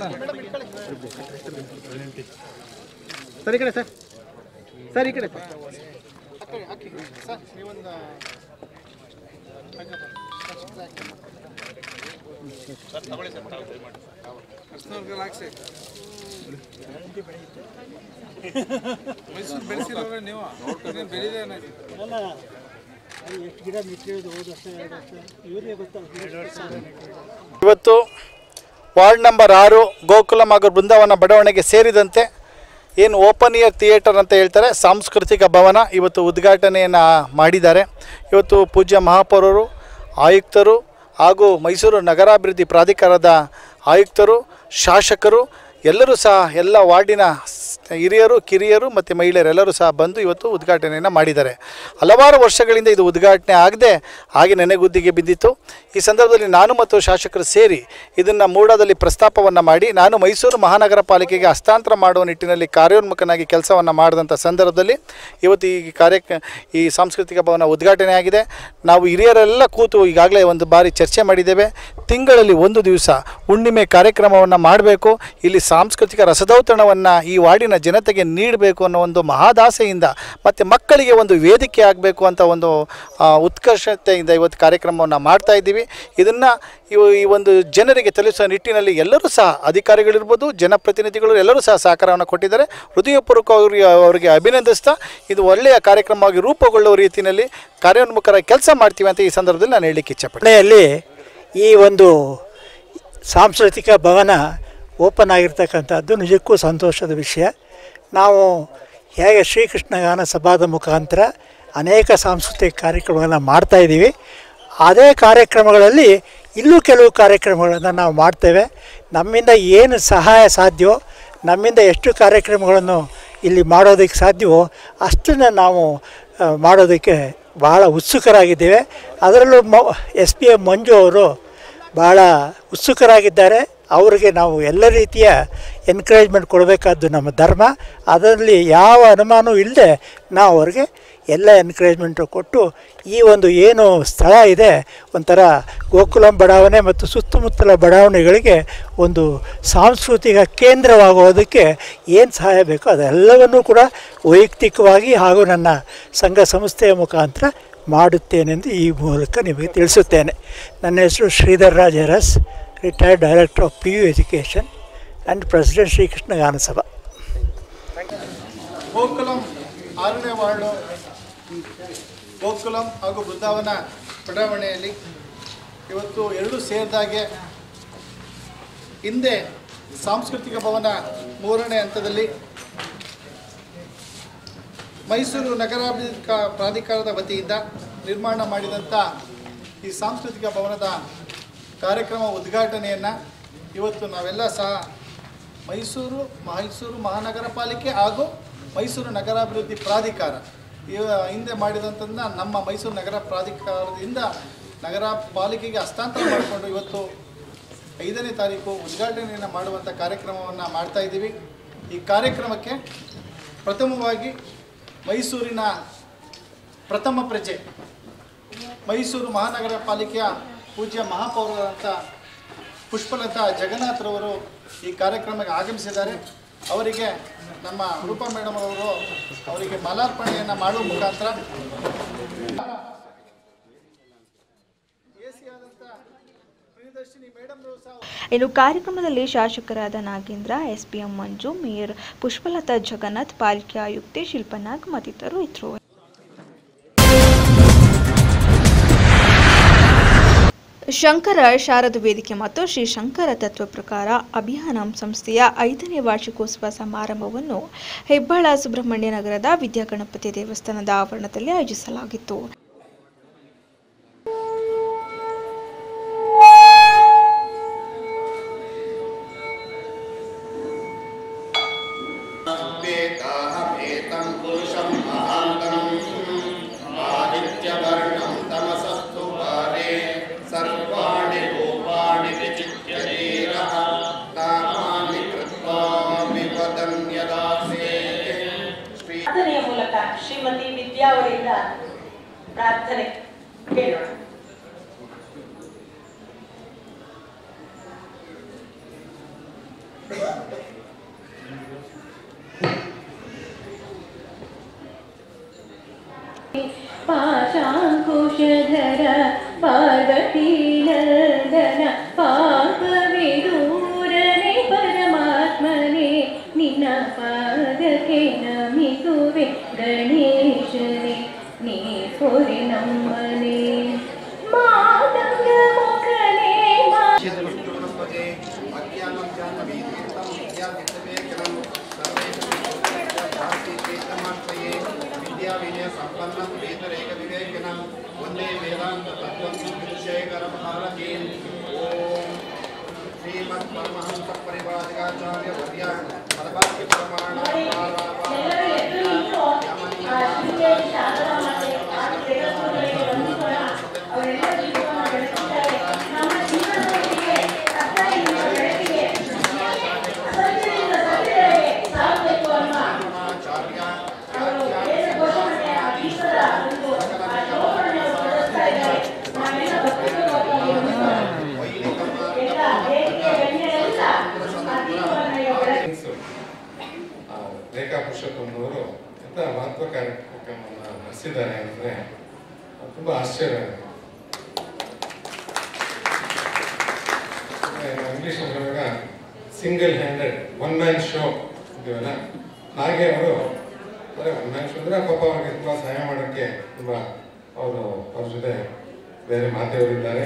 ಸರ್ ಈ ಕಡೆ ಸರ್ ಸರ್ ಈ ಕಡೆ ಸರ್ ಹಾಕಿ ಹಾಕಿ ಸರ್ ನೀವೊಂದು ಕೃಷ್ಣವ್ರಿಗೆಲ್ಲ ಹಾಕ್ಸಿ ಮೈಸೂರು ಬೆಳೆಸಿರೋರೆ ನೀವು ಇದನ್ನ ಬೆಳೆದೇ ಏನಾಯ್ತು ಎಷ್ಟು ಗಿಡ ನೆಟ್ಟಿರೋದು ಹೋದ ವರ್ಷ ಎರಡು ವರ್ಷ ಇವರೇ ಗೊತ್ತಲ್ಲ ಇವತ್ತು ವಾರ್ಡ್ ನಂಬರ್ ಆರು ಗೋಕುಲಂ ಹಾಗೂ ಬೃಂದಾವನ ಬಡಾವಣೆಗೆ ಸೇರಿದಂತೆ ಏನು ಓಪನ್ ಇಯರ್ ಥಿಯೇಟರ್ ಅಂತ ಹೇಳ್ತಾರೆ ಸಾಂಸ್ಕೃತಿಕ ಭವನ ಇವತ್ತು ಉದ್ಘಾಟನೆಯನ್ನು ಮಾಡಿದ್ದಾರೆ ಇವತ್ತು ಪೂಜ್ಯ ಮಹಾಪೌರರು ಆಯುಕ್ತರು ಹಾಗೂ ಮೈಸೂರು ನಗರಾಭಿವೃದ್ಧಿ ಪ್ರಾಧಿಕಾರದ ಆಯುಕ್ತರು ಶಾಸಕರು ಎಲ್ಲರೂ ಸಹ ಎಲ್ಲ ವಾರ್ಡಿನ ಸ್- ಹಿರಿಯರು ಕಿರಿಯರು ಮತ್ತು ಮಹಿಳೆಯರೆಲ್ಲರೂ ಸಹ ಬಂದು ಇವತ್ತು ಉದ್ಘಾಟನೆಯನ್ನು ಮಾಡಿದ್ದಾರೆ ಹಲವಾರು ವರ್ಷಗಳಿಂದ ಇದು ಉದ್ಘಾಟನೆ ಆಗದೆ ಹಾಗೆ ನೆನೆಗುದ್ದಿಗೆ ಬಿದ್ದಿತ್ತು ಈ ಸಂದರ್ಭದಲ್ಲಿ ನಾನು ಮತ್ತು ಶಾಸಕರು ಸೇರಿ ಇದನ್ನು ಮೂಡಾದಲ್ಲಿ ಪ್ರಸ್ತಾಪವನ್ನು ಮಾಡಿ ನಾನು ಮೈಸೂರು ಮಹಾನಗರ ಪಾಲಿಕೆಗೆ ಹಸ್ತಾಂತರ ಮಾಡುವ ನಿಟ್ಟಿನಲ್ಲಿ ಕಾರ್ಯೋನ್ಮುಖನಾಗಿ ಕೆಲಸವನ್ನು ಮಾಡಿದಂಥ ಸಂದರ್ಭದಲ್ಲಿ ಇವತ್ತು ಈ ಕಾರ್ಯ ಈ ಸಾಂಸ್ಕೃತಿಕ ಭವನ ಉದ್ಘಾಟನೆ ಆಗಿದೆ ನಾವು ಹಿರಿಯರೆಲ್ಲ ಕೂತು ಈಗಾಗಲೇ ಒಂದು ಬಾರಿ ಚರ್ಚೆ ಮಾಡಿದ್ದೇವೆ ತಿಂಗಳಲ್ಲಿ ಒಂದು ದಿವಸ ಹುಣ್ಣಿಮೆ ಕಾರ್ಯಕ್ರಮವನ್ನು ಮಾಡಬೇಕು ಇಲ್ಲಿ ಸಾಂಸ್ಕೃತಿಕ ರಸದೌತಣವನ್ನು ಈ ವಾರ್ಡಿನ ಜನತೆಗೆ ನೀಡಬೇಕು ಅನ್ನೋ ಒಂದು ಮಹಾದಾಸೆಯಿಂದ ಮತ್ತು ಮಕ್ಕಳಿಗೆ ಒಂದು ವೇದಿಕೆ ಆಗಬೇಕು ಅಂತ ಒಂದು ಆ, ಉತ್ಕರ್ಷತೆಯಿಂದ ಇವತ್ತು ಕಾರ್ಯಕ್ರಮವನ್ನು ಮಾಡ್ತಾ ಇದ್ದೀವಿ ಇದನ್ನು ಇವು ಈ ಒಂದು ಜನರಿಗೆ ತಲುಪಿಸುವ ನಿಟ್ಟಿನಲ್ಲಿ ಎಲ್ಲರೂ ಸಹ ಅಧಿಕಾರಿಗಳಿರ್ಬೋದು ಜನಪ್ರತಿನಿಧಿಗಳು ಎಲ್ಲರೂ ಸಹ ಸಹಕಾರವನ್ನು ಕೊಟ್ಟಿದ್ದಾರೆ ಹೃದಯಪೂರ್ವಕವಾಗಿ ಅವರಿಗೆ ಅಭಿನಂದಿಸ್ತಾ ಇದು ಒಳ್ಳೆಯ ಕಾರ್ಯಕ್ರಮವಾಗಿ ರೂಪುಗೊಳ್ಳುವ ರೀತಿಯಲ್ಲಿ ಕಾರ್ಯೋನ್ಮುಖರ ಕೆಲಸ ಮಾಡ್ತೀವಿ ಅಂತ ಈ ಸಂದರ್ಭದಲ್ಲಿ ನಾನು ಹೇಳಲಿಕ್ಕೆ ಇಚ್ಛೆಪಡ್ತೀನಿ ಮನೆಯಲ್ಲಿ ಈ ಒಂದು ಸಾಂಸ್ಕೃತಿಕ ಭವನ ಓಪನ್ ಆಗಿರ್ತಕ್ಕಂಥದ್ದು ನಿಜಕ್ಕೂ ಸಂತೋಷದ ವಿಷಯ ನಾವು ಹೇಗೆ ಶ್ರೀಕೃಷ್ಣ ಗಾನ ಸಭಾದ ಮುಖಾಂತರ ಅನೇಕ ಸಾಂಸ್ಕೃತಿಕ ಕಾರ್ಯಕ್ರಮಗಳನ್ನು ಮಾಡ್ತಾಯಿದ್ದೀವಿ ಅದೇ ಕಾರ್ಯಕ್ರಮಗಳಲ್ಲಿ ಇಲ್ಲೂ ಕೆಲವು ಕಾರ್ಯಕ್ರಮಗಳನ್ನು ನಾವು ಮಾಡ್ತೇವೆ ನಮ್ಮಿಂದ ಏನು ಸಹಾಯ ಸಾಧ್ಯವೋ ನಮ್ಮಿಂದ ಎಷ್ಟು ಕಾರ್ಯಕ್ರಮಗಳನ್ನು ಇಲ್ಲಿ ಮಾಡೋದಕ್ಕೆ ಸಾಧ್ಯವೋ ಅಷ್ಟನ್ನು ನಾವು ಆ, ಮಾಡೋದಕ್ಕೆ ಭಾಳ ಉತ್ಸುಕರಾಗಿದ್ದೇವೆ ಅದರಲ್ಲೂ ಮ ಎಸ್ ಪಿ ಎಮ್ ಮಂಜು ಅವರು ಭಾಳ ಉತ್ಸುಕರಾಗಿದ್ದಾರೆ ಅವರಿಗೆ ನಾವು ಎಲ್ಲ ರೀತಿಯ ಎನ್ಕರೇಜ್ಮೆಂಟ್ ಕೊಡಬೇಕಾದ್ದು ನಮ್ಮ ಧರ್ಮ ಅದರಲ್ಲಿ ಯಾವ ಅನುಮಾನವೂ ಇಲ್ಲದೆ ನಾವು ಅವ್ರಿಗೆ ಎಲ್ಲ ಎನ್ಕರೇಜ್ಮೆಂಟು ಕೊಟ್ಟು ಈ ಒಂದು ಏನು ಸ್ಥಳ ಇದೆ ಒಂಥರ ಗೋಕುಲಂ ಬಡಾವಣೆ ಮತ್ತು ಸುತ್ತಮುತ್ತಲ ಬಡಾವಣೆಗಳಿಗೆ ಒಂದು ಸಾಂಸ್ಕೃತಿಕ ಕೇಂದ್ರವಾಗೋದಕ್ಕೆ ಏನು ಸಹಾಯ ಬೇಕೋ ಅದೆಲ್ಲವನ್ನೂ ಕೂಡ ವೈಯಕ್ತಿಕವಾಗಿ ಹಾಗೂ ನನ್ನ ಸಂಘ ಸಂಸ್ಥೆಯ ಮುಖಾಂತರ ಮಾಡುತ್ತೇನೆಂದು ಈ ಮೂಲಕ ನಿಮಗೆ ತಿಳಿಸುತ್ತೇನೆ ನನ್ನ ಹೆಸರು Sridhar Raj Aras retired director of P U education and president Srikrishna Ganasabha Gokulam ಆರನೇ ವಾರ್ಡು ಗೋಕುಲಂ ಹಾಗೂ ಬೃಂದಾವನ ಬಡಾವಣೆಯಲ್ಲಿ ಇವತ್ತು ಎರಡು ಸೇರಿದಾಗೆ ಹಿಂದೆ ಸಾಂಸ್ಕೃತಿಕ ಭವನ ಮೂರನೇ ಹಂತದಲ್ಲಿ ಮೈಸೂರು ನಗರಾಭಿವೃದ್ಧಿ ಕಾ- ಪ್ರಾಧಿಕಾರದ ವತಿಯಿಂದ ನಿರ್ಮಾಣ ಮಾಡಿದಂಥ ಈ ಸಾಂಸ್ಕೃತಿಕ ಭವನದ ಕಾರ್ಯಕ್ರಮ ಉದ್ಘಾಟನೆಯನ್ನು ಇವತ್ತು ನಾವೆಲ್ಲ ಸಹ ಮೈಸೂರು ಮೈಸೂರು ಮಹಾನಗರ ಪಾಲಿಕೆ ಹಾಗೂ ಮೈಸೂರು ನಗರಾಭಿವೃದ್ಧಿ ಪ್ರಾಧಿಕಾರ ಇವ ಹಿಂದೆ ಮಾಡಿದಂಥದ್ದನ್ನ ನಮ್ಮ ಮೈಸೂರು ನಗರ ಪ್ರಾಧಿಕಾರದಿಂದ ನಗರ ಪಾಲಿಕೆಗೆ ಹಸ್ತಾಂತರ ಮಾಡಿಕೊಂಡು ಇವತ್ತು ಐದನೇ ತಾರೀಕು ಉದ್ಘಾಟನೆಯನ್ನು ಮಾಡುವಂಥ ಕಾರ್ಯಕ್ರಮವನ್ನು ಮಾಡ್ತಾ ಇದ್ದೀವಿ ಈ ಕಾರ್ಯಕ್ರಮಕ್ಕೆ ಪ್ರಥಮವಾಗಿ ಮೈಸೂರಿನ ಪ್ರಥಮ ಪ್ರಜೆ ಮೈಸೂರು ಮಹಾನಗರ ಪಾಲಿಕೆಯ ಪೂಜ್ಯ ಮಹಾಪೌರರಂಥ ಪುಷ್ಪಲತಾ ಜಗನ್ನಾಥ್ರವರು ಈ ಕಾರ್ಯಕ್ರಮಕ್ಕೆ ಆಗಮಿಸಿದ್ದಾರೆ ಅವರಿಗೆ ನಮ್ಮ ರೂಪಾ ಮೇಡಮ್ ಅವರು ಅವರಿಗೆ ಮಾಲಾರ್ಪಣೆಯನ್ನು ಮಾಡುವ ಮುಖಾಂತರ ಇನ್ನು ಕಾರ್ಯಕ್ರಮದಲ್ಲಿ ಶಾಸಕರಾದ ನಾಗೇಂದ್ರ ಎಸ್ಪಿಎಂ ಮಂಜು ಮೇಯರ್ ಪುಷ್ಪಲತಾ ಜಗನ್ನಾಥ್ ಪಾಲಿಕೆ ಆಯುಕ್ತೆ ಶಿಲ್ಪನಾಗ್ ಮತ್ತಿತರರು ಇದ್ದರು ಶಂಕರ ಶಾರದ ವೇದಿಕೆ ಮತ್ತು ಶ್ರೀ ಶಂಕರ ತತ್ವ ಪ್ರಕಾರ ಅಭಿಯಾನಂ ಸಂಸ್ಥೆಯ ಐದನೇ ವಾರ್ಷಿಕೋತ್ಸವ ಸಮಾರಂಭವನ್ನು ಹೆಬ್ಬಾಳ ಸುಬ್ರಹ್ಮಣ್ಯ ನಗರದ ವಿದ್ಯಾಗಣಪತಿ ದೇವಸ್ಥಾನದ ಆವರಣದಲ್ಲಿ ಆಯೋಜಿಸಲಾಗಿತ್ತು वेदाहमेतं पुरुषं महान्तम् आदित्यवर्णं तमसस्तु पारे सर्वाणि रूपाणि विचित्य धीरः तामानि कृत्वा विवदन्यदासे ಪ್ರಾರ್ಥನೆಯ ಮೂಲಕ ಶ್ರೀಮತಿ ವಿದ್ಯಾ ಅವರಿಂದ ಪ್ರಾರ್ಥನೆ ಕೇಳೋಣ पाशाङ्कुशधर पा ಪಾಪವೇ ದೂರನೆ ಪರಮಾತ್ಮನೇ ನಿನ್ನ ಪಾದಕ್ಕೆ ನಮಿಸುವೆ ಗಣೇಶನೇ ನೀ ಕೊರೆ ನಮ್ಮನೆ ಮಾತಂಗ ಮುಖನೇ ಮಾ ವಿದ್ಯಾವಿನಯ ಸಂಪನ್ನ ವೇದರೇಕ ವಿವೇಕಿನ ಒಂದೇ ವೇದಾಂತ ತತ್ವಂ ವಿಷಯಕರ ಭಾರತೀ ಓಂ ಶ್ರೀಮದ್ ಪರಮಹಂಸ ಪರಿವಾದಿಕಾಚಾರ್ಯ ವರ್ಯ ಪರಭಾಗ್ಯ ಪ್ರಮಾಣ ಆ, ರೇಖಾ ಪುರುಷೋತ್ತಮನವರು ಎಂಥ ಮಹತ್ವ ಕಾರ್ಯಕ್ರಮವನ್ನು ನಡೆಸಿದ್ದಾರೆ ಅಂದರೆ ತುಂಬ ಆಶ್ಚರ್ಯ ಆಗುತ್ತೆ. ಅಂದ್ರೆ ನಾವು ಇಂಗ್ಲೀಷ್ ಬರುವಾಗ single handed one man show ಅಂತೀವಲ್ಲ ಹಾಗೆ ಅವರು ಅಂದರೆ ಒನ್ ಮ್ಯಾನ್ ಶೋ ಅಂದರೆ ಪಾಪ ಅವ್ರಿಗೆ ತುಂಬ ಸಹಾಯ ಮಾಡೋಕ್ಕೆ ತುಂಬ ಅವರು ಅವ್ರ ಜೊತೆ ಬೇರೆ ಮಾತೆಯವರಿದ್ದಾರೆ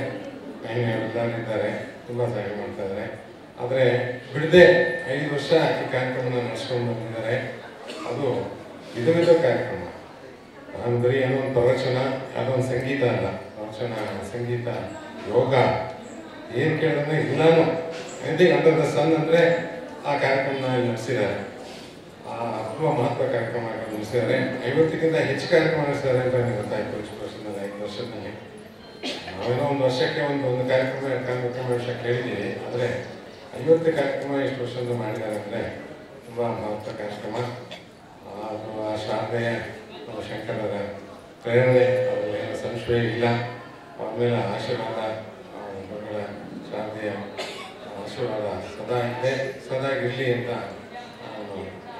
ಇದ್ದಾರೆ ತುಂಬ ಸಹಾಯ ಮಾಡ್ತಾ ಇದ್ದಾರೆ ಆದರೆ ಬಿಡದೆ ಐದು ವರ್ಷ ಈ ಕಾರ್ಯಕ್ರಮನ ನಡೆಸ್ಕೊಂಡು ಬಂದಿದ್ದಾರೆ ಅದು ವಿಧ ವಿಧ ಕಾರ್ಯಕ್ರಮ ನಾನು ಬರೀ ಏನೋ ಒಂದು ಪ್ರವಚನ ಯಾವುದೋ ಒಂದು ಸಂಗೀತ ಅಲ್ಲ ಪ್ರವಚನ ಸಂಗೀತ ಯೋಗ ಏನು ಕೇಳಿದ್ರೆ ಎಲ್ಲಾನು ಎನಿಥಿಂಗ್ ಅಂಡರ್ ದ ಸನ್ ಅಂದರೆ ಆ ಕಾರ್ಯಕ್ರಮನ ಇಲ್ಲಿ ನಡೆಸಿದ್ದಾರೆ ಆ ತುಂಬ ಮಹತ್ವ ಕಾರ್ಯಕ್ರಮ ನಡೆಸಿದ್ದಾರೆ ಐವತ್ತಕ್ಕಿಂತ ಹೆಚ್ಚು ಕಾರ್ಯಕ್ರಮ ನಡೆಸಿದ್ದಾರೆ ಅಂತ ನನಗೆ ಗೊತ್ತಾಯ್ತು ಇಷ್ಟು ವರ್ಷದಲ್ಲಿ ಐದು ವರ್ಷದಲ್ಲಿ ನಾವೇನೋ ಒಂದು ವರ್ಷಕ್ಕೆ ಒಂದು ಒಂದು ಕಾರ್ಯಕ್ರಮ ಕಾರ್ಯಕ್ರಮ ವಿಷಯ ಕೇಳಿದ್ದೀವಿ ಆದರೆ ಐವತ್ತು ಕಾರ್ಯಕ್ರಮ ಇಷ್ಟು ವರ್ಷದಿಂದ ಮಾಡಿದ್ದಾರೆ ಅಂದರೆ ತುಂಬ ಮಹತ್ವ ಕಾರ್ಯಕ್ರಮ ಆ, ಅದು ಆ ಶ್ರಾದ್ದೆ ನಮ್ಮ ಶಂಕರರ ಪ್ರೇರಣೆ ಅದರಲ್ಲಿ ಏನು ಸಂಶಯ ಇಲ್ಲ ಅವ್ರ ಮೇಲೆ ಆಶೀರ್ವಾದ ಆ, ಗುರುಗಳ ಶ್ರಾದ್ದೆಯ ಆಶೀರ್ವಾದ ಸದಾ ಇದೆ ಸದಾ ಇರಲಿ ಅಂತ ನಾನು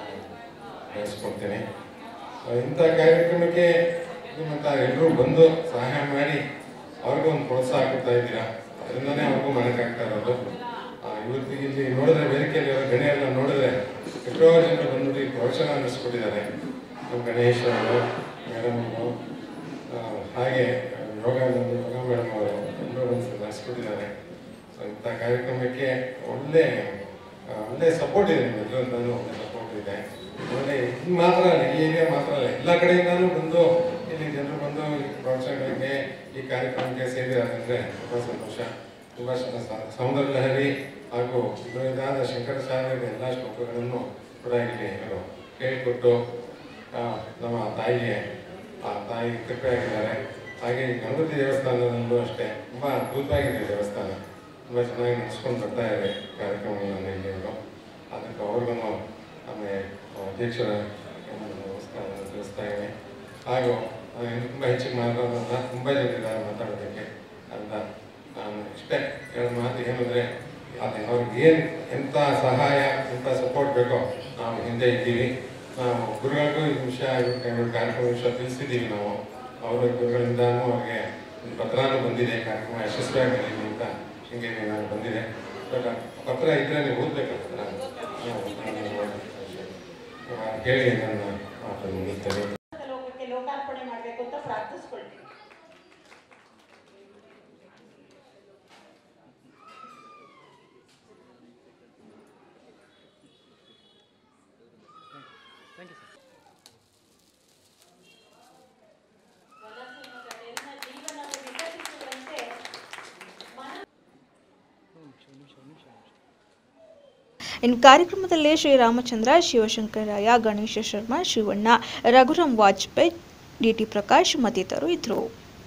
ಬಯಸ್ಕೊಳ್ತೇನೆ ಆ, ಇಂಥ ಕಾರ್ಯಕ್ರಮಕ್ಕೆ ನಿಮ್ಮಂಥ ಎಲ್ಲರೂ ಬಂದು ಸಹಾಯ ಮಾಡಿ ಅವ್ರಿಗೂ ಒಂದು ಪ್ರೋತ್ಸಾಹ ಕೊಡ್ತಾ ಇದ್ದೀರಾ ಅದರಿಂದನೇ ಅವ್ರಿಗೂ ಮಾಡೋಕ್ಕಾಗ್ತಾ ಇರೋದು ಆ, ಇವತ್ತು ಇಲ್ಲಿ ನೋಡಿದ್ರೆ ವೇದಿಕೆಯಲ್ಲಿ ಇರೋ ಗಣ್ಯರೆಲ್ಲ ನೋಡಿದ್ರೆ ಎಷ್ಟೋ ಜನರು ಬಂದ್ಬಿಟ್ಟು ಈ ಪ್ರವಚನ ನಡೆಸ್ಕೊಟ್ಟಿದ್ದಾರೆ ನಮ್ಮ ಗಣೇಶ್ ಅವರು ಮೇಡಮ್ ಅವರು ಆ, ಹಾಗೆ ಯೋಗ ಯೋಗ ಮೇಡಮ್ ಅವರು ಎಲ್ಲರೂ ಒಂದು ನಡೆಸ್ಕೊಟ್ಟಿದ್ದಾರೆ ಸೊ ಇಂಥ ಕಾರ್ಯಕ್ರಮಕ್ಕೆ ಒಳ್ಳೆ ಆ, ಒಳ್ಳೆ ಸಪೋರ್ಟ್ ಇದೆ ನಿಮ್ಮೆಲ್ಲರಿಂದಲೂ ಒಳ್ಳೆ ಸಪೋರ್ಟ್ ಇದೆ ಒಳ್ಳೆ ಇಲ್ಲಿ ಮಾತ್ರ ಅಲ್ಲ ಈ ಏರಿಯಾ ಮಾತ್ರ ಅಲ್ಲ ಎಲ್ಲ ಕಡೆಯಿಂದಲೂ ಬಂದು ಇಲ್ಲಿ ಜನರು ಬಂದು ಈ ಪ್ರವಚನಗಳಿಗೆ ಈ ಕಾರ್ಯಕ್ರಮಕ್ಕೆ ಸೇರಿದಾರೆ ತುಂಬ ಸಂತೋಷ ತುಂಬ ಸೌಂದರ್ಯ ಲಹರಿ ಹಾಗೂ ಇದರಿಂದ ಶಂಕರಾಚಾರ್ಯರ ಎಲ್ಲ ಶ್ಲೋಕಗಳನ್ನು ಕೂಡ ಇಲ್ಲಿ ಅವರು ಹೇಳಿಕೊಟ್ಟು ಆ, ನಮ್ಮ ತಾಯಿಗೆ ಆ ತಾಯಿ ಕೃಪೆ ಆಗಿದ್ದಾರೆ ಹಾಗೆ ಈ ಗಣಪತಿ ದೇವಸ್ಥಾನದಲ್ಲೂ ಅಷ್ಟೇ ತುಂಬ ಅದ್ಭುತವಾಗಿದೆ ದೇವಸ್ಥಾನ ತುಂಬ ಚೆನ್ನಾಗಿ ನಡೆಸ್ಕೊಂಡು ಬರ್ತಾ ಇದೆ ಕಾರ್ಯಕ್ರಮಗಳನ್ನು ಇಲ್ಲಿ ಅವರು ಅದಕ್ಕೆ ಅವ್ರಿಗೂ ನಮ್ಮ ಅಧ್ಯಕ್ಷರ ಒಂದು ನಮಸ್ಕಾರ ತಿಳಿಸ್ತಾ ಇದ್ದೀನಿ ಹಾಗೂ ನಾನು ತುಂಬ ಹೆಚ್ಚಿಗೆ ಮಾತಾಡೋದಲ್ಲ ತುಂಬ ಜನ ಇದ್ದಾರೆ ಮಾತಾಡೋದಕ್ಕೆ ಅಂತ ನಾನು ಇಷ್ಟೇ ಹೇಳೋ ಮಾತು ಏನಂದರೆ ಅದು ಅವ್ರಿಗೆ ಏನು ಎಂಥ ಸಹಾಯ ಎಂಥ ಸಪೋರ್ಟ್ ಬೇಕೋ ನಾವು ಹಿಂದೆ ಇದ್ದೀವಿ ನಾವು ಗುರುಗಳಿಗೂ ಈ ವಿಷಯ ಇವ್ರ ಕಾರ್ಯಕ್ರಮ ವಿಷಯ ತಿಳಿಸಿದ್ದೀವಿ ನಾವು ಅವರ ಗುರುಗಳಿಂದನೂ ಅವ್ರಿಗೆ ಒಂದು ಪತ್ರನೂ ಬಂದಿದೆ ಕಾರ್ಯಕ್ರಮ ಯಶಸ್ವಿಯಾಗಲಿ ಅಂತ ಹಿಂಗೆ ನಾನು ಬಂದಿದೆ ಬಟ್ ಪತ್ರ ಇದ್ದರೆ ನೀವು ಓದಬೇಕು ಪತ್ರ ನಾವು ಹೇಳಿ ನನ್ನ ಮಾತನ್ನು ಮುಗಿಸ್ತೇನೆ ಲೋಕಕ್ಕೆ ಲೋಕಾರ್ಪಣೆ ಮಾಡಬೇಕು ಅಂತ ಪ್ರಾರ್ಥಿಸ್ಕೊಳ್ತೀನಿ ಇನ್ನು ಕಾರ್ಯಕ್ರಮದಲ್ಲಿ ಶ್ರೀರಾಮಚಂದ್ರ ಶಿವಶಂಕರಯ್ಯ ಗಣೇಶ ಶರ್ಮಾ ಶಿವಣ್ಣ ರಘುರಾಮ್ ವಾಜಪೇಯಿ ಡಿಟಿ ಪ್ರಕಾಶ್ ಮತ್ತಿತರರು ಇದ್ದರು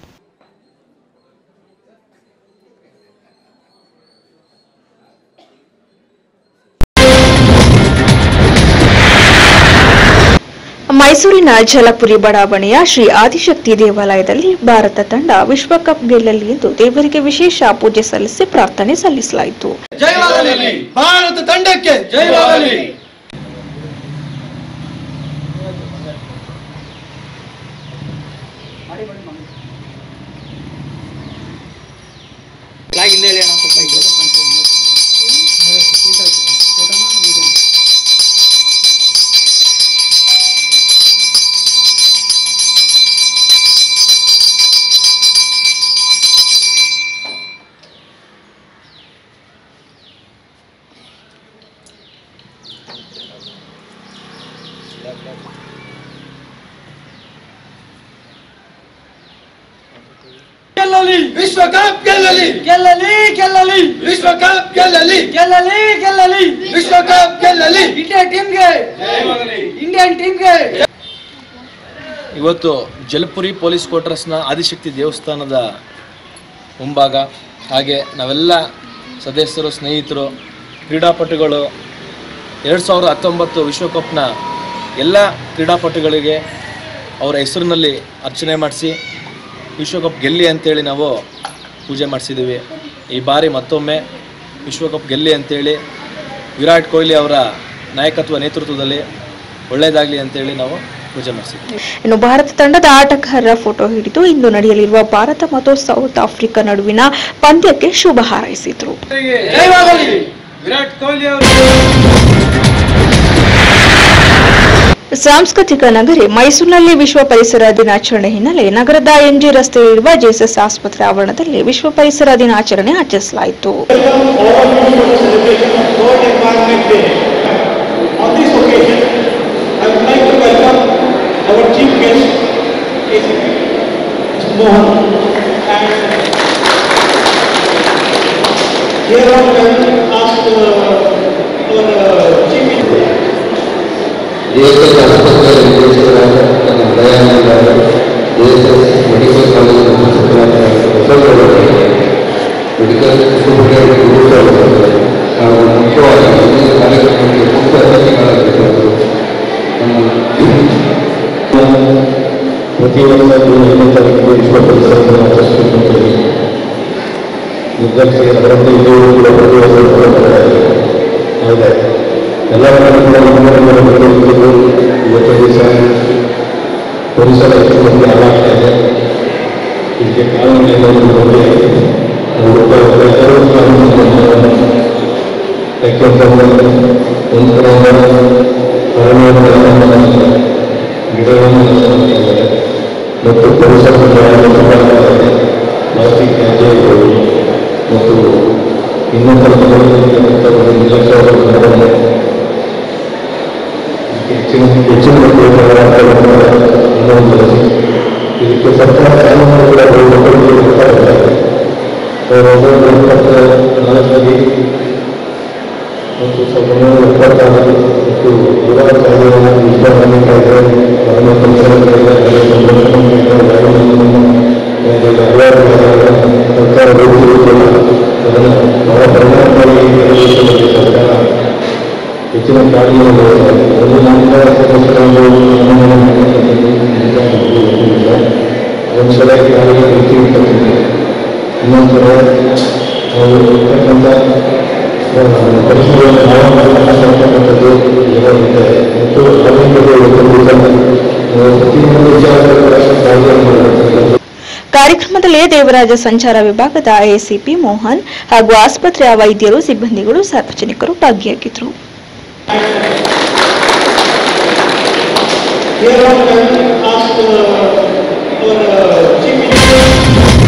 ಮೈಸೂರಿನ ಜಲಪುರಿ ಬಡಾವಣೆಯ ಶ್ರೀ ಆದಿಶಕ್ತಿ ದೇವಾಲಯದಲ್ಲಿ ಭಾರತ ತಂಡ ವಿಶ್ವಕಪ್ ಗೆಲ್ಲಲಿ ಎಂದು ದೇವರಿಗೆ ವಿಶೇಷ ಪೂಜೆ ಸಲ್ಲಿಸಿ ಪ್ರಾರ್ಥನೆ ಸಲ್ಲಿಸಲಾಯಿತು ಜಯವಾಗಲಿ ಭಾರತ ತಂಡಕ್ಕೆ ಜಯವಾಗಲಿ ಹಿಂದೆ ಹೇಳಿ ಅಣ್ಣ ಸ್ವಲ್ಪ ವಿಶ್ವ ಕಪ್ ಗೆಲ್ಲಲಿ ಗೆಲ್ಲಲಿ ಗೆಲ್ಲಲಿ ವಿಶ್ವ ಕಪ್ ಗೆಲ್ಲಲಿ ಗೆಲ್ಲಲಿ ಗೆಲ್ಲಲಿ ವಿಶ್ವ ಕಪ್ ಗೆಲ್ಲಲಿ ಇಂಡಿಯಾ ಟೀಮ್ಗೆ ಇಂಡಿಯನ್ ಟೀಮ್ಗೆ ಇವತ್ತು ಜಲಪುರಿ ಪೊಲೀಸ್ ಕ್ವಾರ್ಟರ್ಸ್ನ ಆದಿಶಕ್ತಿ ದೇವಸ್ಥಾನದ ಮುಂಭಾಗ ಹಾಗೆ ನಾವೆಲ್ಲ ಸದಸ್ಯರು ಸ್ನೇಹಿತರು ಕ್ರೀಡಾಪಟುಗಳು ಎರಡು ಸಾವಿರದ ಹತ್ತೊಂಬತ್ತು ವಿಶ್ವಕಪ್ನ ಎಲ್ಲ ಕ್ರೀಡಾಪಟುಗಳಿಗೆ ಅವರ ಹೆಸರಿನಲ್ಲಿ ಅರ್ಚನೆ ಮಾಡಿಸಿ ವಿಶ್ವಕಪ್ ಗೆಲ್ಲಿ ಅಂತೇಳಿ ನಾವು ಪೂಜೆ ಮಾಡಿಸಿದ್ದೀವಿ ಈ ಬಾರಿ ಮತ್ತೊಮ್ಮೆ ವಿಶ್ವಕಪ್ ಗೆಲ್ಲಿ ಅಂತೇಳಿ ವಿರಾಟ್ ಕೊಹ್ಲಿ ಅವರ ನಾಯಕತ್ವ ನೇತೃತ್ವದಲ್ಲಿ ಒಳ್ಳೆಯದಾಗಲಿ ಅಂತೇಳಿ ನಾವು ಪೂಜೆ ಮಾಡಿಸಿದ್ದೀವಿ ಇನ್ನು ಭಾರತ ತಂಡದ ಆಟಗಾರರ ಫೋಟೋ ಹಿಡಿದು ಇಂದು ನಡೆಯಲಿರುವ ಭಾರತ ಮತ್ತು ಸೌತ್ ಆಫ್ರಿಕಾ ನಡುವಿನ ಪಂದ್ಯಕ್ಕೆ ಶುಭ ಹಾರೈಸಿದ್ರು ಜಯವಾಗಲಿ ವಿರಾಟ್ ಕೊಹ್ಲಿ ಅವರು ಸಾಂಸ್ಕೃತಿಕ ನಗರಿ ಮೈಸೂರಿನಲ್ಲಿ ವಿಶ್ವ ಪರಿಸರ ದಿನಾಚರಣೆ ಹಿನ್ನೆಲೆ ನಗರದ ಎಂಜಿ ರಸ್ತೆಯಲ್ಲಿರುವ ಜೆಎಸ್ಎಸ್ ಆಸ್ಪತ್ರೆ ಆವರಣದಲ್ಲಿ ವಿಶ್ವ ಪರಿಸರ ದಿನಾಚರಣೆ ಆಚರಿಸಲಾಯಿತು On this occasion, I would like to welcome our chief guest, ACP, Mr. Mohan, and here on I ask uh, our uh, chief JSS ಆಸ್ಪತ್ರೆ ನಿರ್ದೇಶಕರಾದ ನನ್ನ ದಯಾನಂದರಾದ ಜೆಎಸ್ಎಸ್ ಮೆಡಿಕಲ್ ಕಾಲೇಜ್ ಮುಖ್ಯಸ್ಥರಾದ ಬಸವರಾಜ್ ಮೆಡಿಕಲ್ ಸೂಪರಿಂಟೆಂಡೆಂಟ್ ಗುರುಸಾಹೇಬ್ ಹಾಗೂ ಮುಖ್ಯವಾಗಿ ಈ ಕಾರ್ಯಕ್ರಮಕ್ಕೆ ಮುಖ್ಯ ಅತಿಥಿಗಳಾಗಿದ್ದರು ನಮ್ಮ ಪ್ರತಿ ವರ್ಷ ಜೂನ್ ಐದನೇ ತಾರೀಕಿಗೆ ವಿಶ್ವ ಪರಿಸರ ದಿನ ಆಚರಿಸಿಕೊಂಡಿದ್ದೀವಿ ನಿರ್ಧರಿಸಿ ಅದರಂತೆ ಇದು ಕೂಡ ಪ್ರತಿ ವರ್ಷ ಹೌದಾ ಎಲ್ಲರನ್ನೂ ಕೂಡ ಮುನ್ನಡೆದು ಇವತ್ತು ದಿವಸ ಪರಿಸರ ಎಷ್ಟು ನಮಗೆ ಹಾಳಾಗ್ತಾ ಇದೆ ಇದಕ್ಕೆ ಕಾರಣ ಎಲ್ಲರೂ ನಮಗೆ ಎಲ್ಲರೂ ಕಾರಣವನ್ನು ಯಾಕೆಂತಂದ್ರೆ ಒಂದು ಕಡೆ ಅರಣ್ಯವನ್ನು ಗಿಡಗಳನ್ನು ನಾಶ ಮಾಡ್ತಿದ್ದಾರೆ ಮತ್ತು ಪರಿಸರದ ಪ್ಲಾಸ್ಟಿಕ್ ತ್ಯಾಜ್ಯಗಳು ಮತ್ತು ಇನ್ನೊಂದು ನಿರ್ಲಕ್ಷ್ಯವಾದ ಕ್ರಮವನ್ನು ಹೆಚ್ಚಿನ ಹೆಚ್ಚಿನ ಇನ್ನೊಂದು ಇದಕ್ಕೆ ಸರ್ಕಾರ ಕಾನೂನು ಕೂಡ ನಾಲ್ಕರಲ್ಲಿ ಮತ್ತು ಸಾವಿರದ ಒಂಬೈನೂರ ಎಪ್ಪತ್ತಾರು ಮತ್ತು ಯುವ ಕಾಯ್ದೆಯನ್ನು ವಿಶ್ವಮಾನ್ಯ ಕಾಯ್ದೆ ವನ ಪರಿಸರ ಕಾಯ್ದೆ ಸಂರಕ್ಷಣಾ ಕಾಯ್ದೆ ಹಲವಾರು ಕಾಯ್ದೆಗಳನ್ನು ಸರ್ಕಾರ ರೂಪಿಸಿರುವುದಿಲ್ಲ ಅದನ್ನು ಬಹಳ ಪರಿಣಾಮಕಾರಿ ನಿರ್ವಹಿಸುವಲ್ಲಿ ಸರ್ಕಾರ ಹೆಚ್ಚಿನ ಕಾಳಜಿಯನ್ನು ವಹಿಸಿದೆ ಒಂದು ನಾಲ್ಕು ಸದಸ್ಯರನ್ನು ಒಂದು ಸಲ ಕಾಳಿಗೆ ಹೆಚ್ಚು ಇರ್ತಕ್ಕಂಥ ಇನ್ನೊಂದು ಸಲ ನಾವು ಇರ್ತಕ್ಕಂಥ ಪರಿಸರವನ್ನು ಹಾಳು ಮಾಡತಕ್ಕಂಥದ್ದು ಇರೋದಿದೆ ಮತ್ತು ಆರೋಗ್ಯದ ಒಂದು ಪ್ರತಿಯೊಂದು ವಿಚಾರದ ಕೂಡ ಕಾಳಜಿಯನ್ನು ಮಾಡತಕ್ಕಂಥದ್ದು ಕಾರ್ಯಕ್ರಮದಲ್ಲಿ ದೇವರಾಜ ಸಂಚಾರ ವಿಭಾಗದ ಎಸಿಪಿ ಮೋಹನ್ ಹಾಗೂ ಆಸ್ಪತ್ರೆಯ ವೈದ್ಯರು ಸಿಬ್ಬಂದಿಗಳು ಸಾರ್ವಜನಿಕರು ಭಾಗಿಯಾಗಿದ್ದರು Here on I ask uh, our uh, chief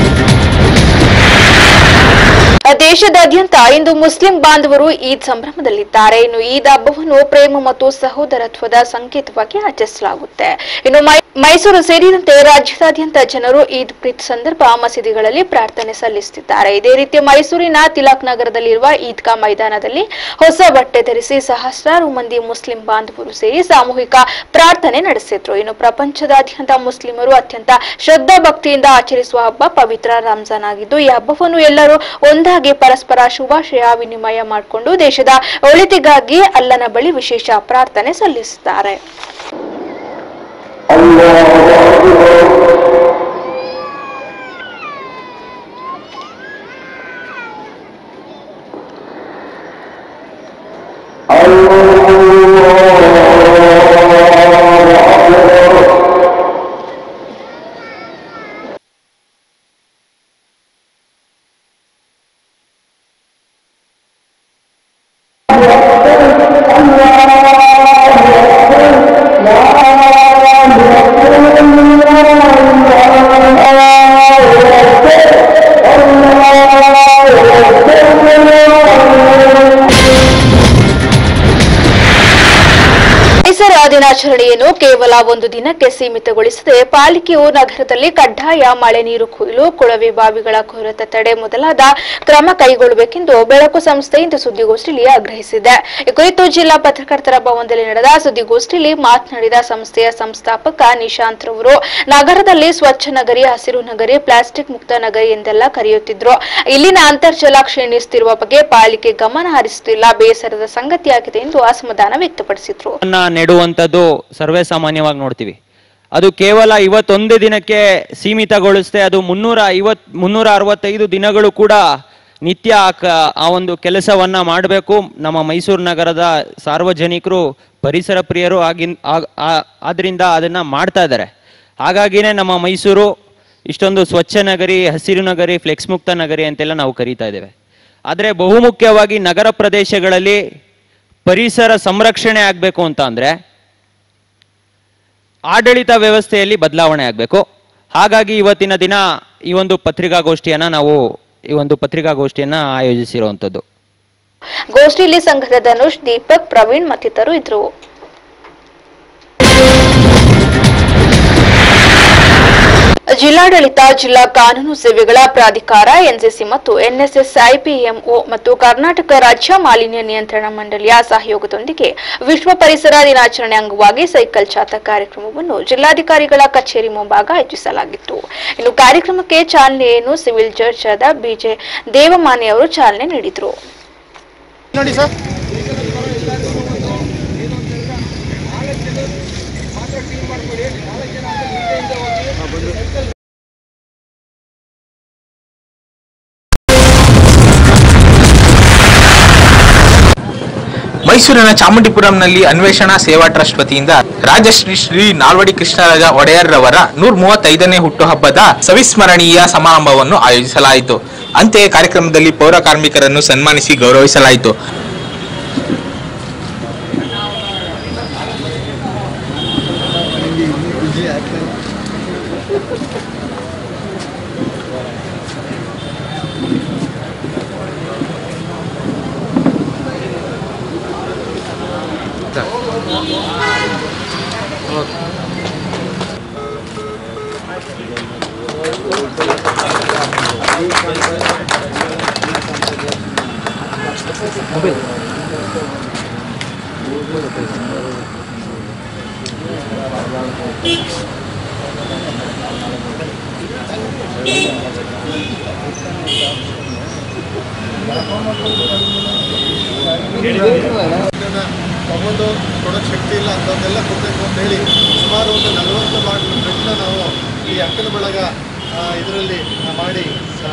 ದೇಶದಾದ್ಯಂತ ಇಂದು ಮುಸ್ಲಿಂ ಬಾಂಧವರು ಈದ್ ಸಂಭ್ರಮದಲ್ಲಿದ್ದಾರೆ ಇನ್ನು ಈದ್ ಹಬ್ಬವನ್ನು ಪ್ರೇಮ ಮತ್ತು ಸಹೋದರತ್ವದ ಸಂಕೇತವಾಗಿ ಆಚರಿಸಲಾಗುತ್ತೆ ಇನ್ನು ಮೈ- ಮೈಸೂರು ಸೇರಿದಂತೆ ರಾಜ್ಯದಾದ್ಯಂತ ಜನರು ಈದ್ ಪ್ರೀತ್ ಸಂದರ್ಭ ಮಸೀದಿಗಳಲ್ಲಿ ಪ್ರಾರ್ಥನೆ ಸಲ್ಲಿಸುತ್ತಿದ್ದಾರೆ ಇದೇ ರೀತಿ ಮೈಸೂರಿನ ತಿಲಕ್ ನಗರದಲ್ಲಿರುವ ಈದ್ಗಾ ಮೈದಾನದಲ್ಲಿ ಹೊಸ ಬಟ್ಟೆ ಧರಿಸಿ ಸಹಸ್ರಾರು ಮಂದಿ ಮುಸ್ಲಿಂ ಬಾಂಧವರು ಸೇರಿ ಸಾಮೂಹಿಕ ಪ್ರಾರ್ಥನೆ ನಡೆಸಿದ್ರು ಇನ್ನು ಪ್ರಪಂಚದಾದ್ಯಂತ ಮುಸ್ಲಿಮರು ಅತ್ಯಂತ ಶ್ರದ್ಧಾ ಭಕ್ತಿಯಿಂದ ಆಚರಿಸುವ ಹಬ್ಬ ಪವಿತ್ರ ರಂಜಾನ್ ಆಗಿದ್ದು ಈ ಹಬ್ಬವನ್ನು ಎಲ್ಲರೂ ಒಂದಾಗಿ ಪರಸ್ಪರ ಶುಭಾಶಯ ವಿನಿಮಯ ಮಾಡಿಕೊಂಡು ದೇಶದ ಒಳಿತಿಗಾಗಿ ಅಲ್ಲನ ಬಳಿ ವಿಶೇಷ ಪ್ರಾರ್ಥನೆ ಸಲ್ಲಿಸುತ್ತಾರೆ ದಿನಾಚರಣೆಯನ್ನು ಕೇವಲ ಒಂದು ದಿನಕ್ಕೆ ಸೀಮಿತಗೊಳಿಸದೆ ಪಾಲಿಕೆಯು ನಗರದಲ್ಲಿ ಕಡ್ಡಾಯ ಮಳೆ ನೀರು ಕೊಯ್ಲು ಕೊಳವೆ ಬಾವಿಗಳ ಕೊರತೆ ತಡೆ ಮೊದಲಾದ ಕ್ರಮ ಕೈಗೊಳ್ಳಬೇಕೆಂದು ಬೆಳಕು ಸಂಸ್ಥೆ ಇಂದು ಸುದ್ದಿಗೋಷ್ಠಿಯಲ್ಲಿ ಆಗ್ರಹಿಸಿದೆ ಈ ಕುರಿತು ಜಿಲ್ಲಾ ಪತ್ರಕರ್ತರ ಭವನದಲ್ಲಿ ನಡೆದ ಸುದ್ದಿಗೋಷ್ಠಿಯಲ್ಲಿ ಮಾತನಾಡಿದ ಸಂಸ್ಥೆಯ ಸಂಸ್ಥಾಪಕ ನಿಶಾಂತ್ ರವರು ನಗರದಲ್ಲಿ ಸ್ವಚ್ಛ ನಗರಿ ಹಸಿರು ನಗರಿ ಪ್ಲಾಸ್ಟಿಕ್ ಮುಕ್ತ ನಗರಿ ಎಂದೆಲ್ಲ ಕರೆಯುತ್ತಿದ್ರು ಇಲ್ಲಿನ ಅಂತರ್ಜಲ ಕ್ಷೀಣಿಸುತ್ತಿರುವ ಬಗ್ಗೆ ಪಾಲಿಕೆ ಗಮನ ಹರಿಸುತ್ತಿಲ್ಲ ಬೇಸರದ ಸಂಗತಿಯಾಗಿದೆ ಎಂದು ಅಸಮಾಧಾನ ವ್ಯಕ್ತಪಡಿಸಿದ್ರು ಅನ್ನ ನೆಡುವಂಥದ್ದು ಸರ್ವೇ ಸಾಮಾನ್ಯವಾಗಿ ನೋಡ್ತೀವಿ ಅದು ಕೇವಲ ಇವತ್ತೊಂದೇ ದಿನಕ್ಕೆ ಸೀಮಿತಗೊಳಿಸದೆ ಅದು ಮುನ್ನೂರ ಐವತ್ ಮುನ್ನೂರ ಅರವತ್ತೈದು ದಿನಗಳು ಕೂಡ ನಿತ್ಯ ಆ ಕ- ಆ ಒಂದು ಕೆಲಸವನ್ನ ಮಾಡಬೇಕು ನಮ್ಮ ಮೈಸೂರು ನಗರದ ಸಾರ್ವಜನಿಕರು ಪರಿಸರ ಪ್ರಿಯರು ಆಗಿನ್ ಆ- ಆ- ಆದ್ರಿಂದ ಅದನ್ನ ಮಾಡ್ತಾ ಇದ್ದಾರೆ ಹಾಗಾಗಿನೇ ನಮ್ಮ ಮೈಸೂರು ಇಷ್ಟೊಂದು ಸ್ವಚ್ಛ ನಗರಿ ಹಸಿರು ನಗರಿ ಫ್ಲೆಕ್ಸ್ ಮುಕ್ತ ನಗರಿ ಅಂತೆಲ್ಲ ನಾವು ಕರೀತಾ ಇದ್ದೇವೆ ಆದರೆ ಬಹುಮುಖ್ಯವಾಗಿ ನಗರ ಪ್ರದೇಶಗಳಲ್ಲಿ ಪರಿಸರ ಸಂರಕ್ಷಣೆ ಆಗಬೇಕು ಅಂತ ಅಂದರೆ ಆಡಳಿತ ವ್ಯವಸ್ಥೆಯಲ್ಲಿ ಬದಲಾವಣೆ ಆಗಬೇಕು ಹಾಗಾಗಿ ಇವತ್ತಿನ ದಿನ ಈ ಒಂದು ಪತ್ರಿಕಾಗೋಷ್ಠಿಯನ್ನು ನಾವು ಈ ಒಂದು ಪತ್ರಿಕಾಗೋಷ್ಠಿಯನ್ನು ಆಯೋಜಿಸಿರುವಂಥದ್ದು ಗೋಷ್ಠಿಯಲ್ಲಿ ಸಂಘದ ಧನುಷ್ ದೀಪಕ್ ಪ್ರವೀಣ್ ಮತ್ತಿತರರು ಇದ್ರು ಜಿಲ್ಲಾಡಳಿತ ಜಿಲ್ಲಾ ಕಾನೂನು ಸೇವೆಗಳ ಪ್ರಾಧಿಕಾರ ಎನ್ಸಿಸಿ ಮತ್ತು ಎನ್ಎಸ್ಎಸ್ ಐಪಿಎಂಒ ಮತ್ತು ಕರ್ನಾಟಕ ರಾಜ್ಯ ಮಾಲಿನ್ಯ ನಿಯಂತ್ರಣ ಮಂಡಳಿಯ ಸಹಯೋಗದೊಂದಿಗೆ ವಿಶ್ವ ಪರಿಸರ ದಿನಾಚರಣೆ ಅಂಗವಾಗಿ ಸೈಕಲ್ ಜಾಥಾ ಕಾರ್ಯಕ್ರಮವನ್ನು ಜಿಲ್ಲಾಧಿಕಾರಿಗಳ ಕಚೇರಿ ಮುಂಭಾಗ ಆಯೋಜಿಸಲಾಗಿತ್ತು ಇನ್ನು ಕಾರ್ಯಕ್ರಮಕ್ಕೆ ಚಾಲನೆಯನ್ನು ಸಿವಿಲ್ ಜಡ್ಜ್ ಆದ ಬಿಜೆ ದೇವಮಾನಿ ಅವರು ಚಾಲನೆ ನೀಡಿದರು ನೋಡಿ ಸರ್ ಮೈಸೂರಿನ ಚಾಮುಂಡಿಪುರಂನಲ್ಲಿ ಅನ್ವೇಷಣಾ ಸೇವಾ ಟ್ರಸ್ಟ್ ವತಿಯಿಂದ ರಾಜಶ್ರೀ ಶ್ರೀ ನಾಲ್ವಡಿ ಕೃಷ್ಣರಾಜ ಒಡೆಯರ್ ರವರ ನೂರ ಮೂವತ್ತೈದನೇ ಹುಟ್ಟುಹಬ್ಬದ ಸವಿಸ್ಮರಣೀಯ ಸಮಾರಂಭವನ್ನು ಆಯೋಜಿಸಲಾಯಿತು ಅಂತೆಯೇ ಕಾರ್ಯಕ್ರಮದಲ್ಲಿ ಪೌರ ಕಾರ್ಮಿಕರನ್ನು ಸನ್ಮಾನಿಸಿ ಗೌರವಿಸಲಾಯಿತು ತಗೊಂಡು ಕೊಡೋಕ್ಕೆ ಶಕ್ತಿ ಇಲ್ಲ ಅಂಥದ್ದೆಲ್ಲ ಕೊಡಬೇಕು ಅಂತ ಹೇಳಿ ಸುಮಾರು ಒಂದು ನಲವತ್ತು ಬಾಟ್ಲು ಬ್ರೆಡ್ನ ನಾವು ಈ ಅಕ್ಕನ ಬಳಗ ಇದರಲ್ಲಿ ಮಾಡಿ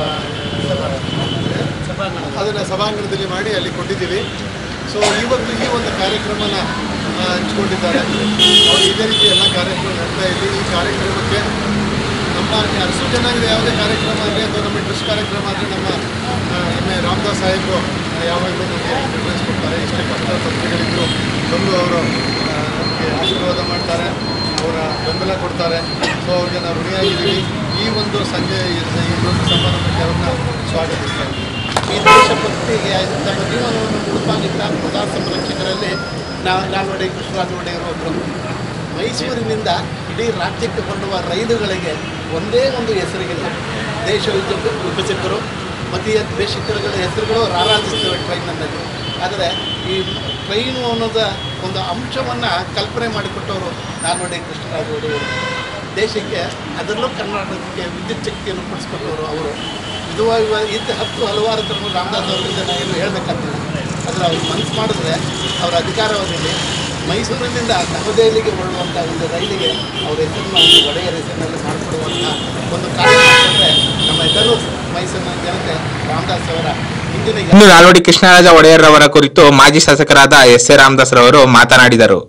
ಅದನ್ನು ಸಭಾಂಗಣದಲ್ಲಿ ಮಾಡಿ ಅಲ್ಲಿ ಕೊಟ್ಟಿದ್ದೀವಿ ಸೊ ಇವತ್ತು ಈ ಒಂದು ಕಾರ್ಯಕ್ರಮನ ಆ, ಹಂಚ್ಕೊಂಡಿದ್ದಾರೆ ಅವರು ಇದೇ ರೀತಿ ಎಲ್ಲ ಕಾರ್ಯಕ್ರಮ ನಡೆಸ್ತಾ ಇದ್ವಿ ಈ ಕಾರ್ಯಕ್ರಮಕ್ಕೆ ನಮ್ಮ ಅರಸು ಜನಾಂಗದ ಯಾವುದೇ ಕಾರ್ಯಕ್ರಮ ಆಗಲಿ ಅಥವಾ ನಮ್ಮ ಟ್ರಸ್ಟ್ ಕಾರ್ಯಕ್ರಮ ಆದರೆ ನಮ್ಮ ಎಮ್ ಎ ರಾಮದಾಸ್ ಸಾಹೇಬರು ಯಾವಾಗಲೂ ನಮಗೆ ಪ್ರಿಫರೆನ್ಸ್ ಕೊಡ್ತಾರೆ ಇಷ್ಟೇ ಕಷ್ಟ ತೊಂದರೆಗಳಿದ್ರು ಬಂದು ಅವರು ನಮಗೆ ಆಶೀರ್ವಾದ ಮಾಡ್ತಾರೆ ಅವರ ಬೆಂಬಲ ಕೊಡ್ತಾರೆ ಸೊ ಅವ್ರಿಗೆ ನಾವು ಋಣಿಯಾಗಿದ್ದೀವಿ ಈ ಒಂದು ಸಂಜೆ ಈ ಒಂದು ಸಮಾರಂಭಕ್ಕೆ ಅವ್ರನ್ನ ಸ್ವಾಗತಿಸ್ತಾ ಇದ್ದೀವಿ ಈ ದೇಶಭಕ್ತಿಗೆ ತಮ್ಮ ಜೀವನವನ್ನು ಮುಡುಪಾಗಿದ್ದ ಪ್ರಜಾ ಸಂರಕ್ಷಕರಲ್ಲಿ ನಾ ನಾಲ್ವಡಿ ಕೃಷ್ಣರಾಜ ಒಡೆಯರು ಒಬ್ಬರು ಮೈಸೂರಿನಿಂದ ಇಡೀ ರಾಜ್ಯಕ್ಕೆ ಹೊರಡುವ ರೈಲುಗಳಿಗೆ ಒಂದೇ ಒಂದು ಹೆಸರಿಗಿಲ್ಲ ದೇಶ ವಿಭಜ- ವಿಭಜಕರು ಮತೀಯ ದ್ವೇಷಕರುಗಳ ಹೆಸರುಗಳು ರಾರಾಜಿಸ್ತವೆ ಟ್ರೈನಲ್ಲಿ ಆದರೆ ಈ ಟ್ರೈನು ಅನ್ನೋದ ಒಂದು ಅಂಶವನ್ನು ಕಲ್ಪನೆ ಮಾಡಿಕೊಟ್ಟವರು ನಾಲ್ವಡಿ ಕೃಷ್ಣರಾಜ ಒಡೆಯರು ದೇಶಕ್ಕೆ ಅದರಲ್ಲೂ ಕರ್ನಾಟಕಕ್ಕೆ ವಿದ್ಯುತ್ ಶಕ್ತಿಯನ್ನು ಕೊಡಿಸ್ಕೊಟ್ಟವರು ಅವರು ಇದು ಇವ- ಇದು ಹತ್ತು ಹಲವಾರು ಥರ ರಾಮದಾಸ್ ಅವರಿಂದ ನಾನು ಏನು ಹೇಳಬೇಕಂತಿಲ್ಲ ಆದರೆ ಅವ್ರು ಮನಸ್ಸು ಮಾಡಿದ್ರೆ ಅವರ ಅಧಿಕಾರವಧಿಯಲ್ಲಿ ಮೈಸೂರಿನಿಂದ ನವದೆಹಲಿಗೆ ಹೊರಡುವಂಥ ಒಂದು ರೈಲಿಗೆ ಅವರ ಹೆಸರನ್ನ ಒಂದು ಒಡೆಯರ ಹೆಸರಿನಲ್ಲಿ ಮಾಡಿಕೊಡುವಂಥ ಒಂದು ಕಾರ್ಯಕ್ರಮ ಅಂದರೆ ನಮ್ಮ ಎಲ್ಲರೂ ಮೈಸೂರಿನ ಜನತೆ ರಾಮದಾಸ್ ಅವರ ಹಿಂದಿನ ಇನ್ನು ನಾಲ್ವಡಿ ಕೃಷ್ಣರಾಜ ಒಡೆಯರ್ ರವರ ಕುರಿತು ಮಾಜಿ ಶಾಸಕರಾದ ಎಸ್ ಎ ರಾಮದಾಸ್ ರವರು ಮಾತನಾಡಿದರು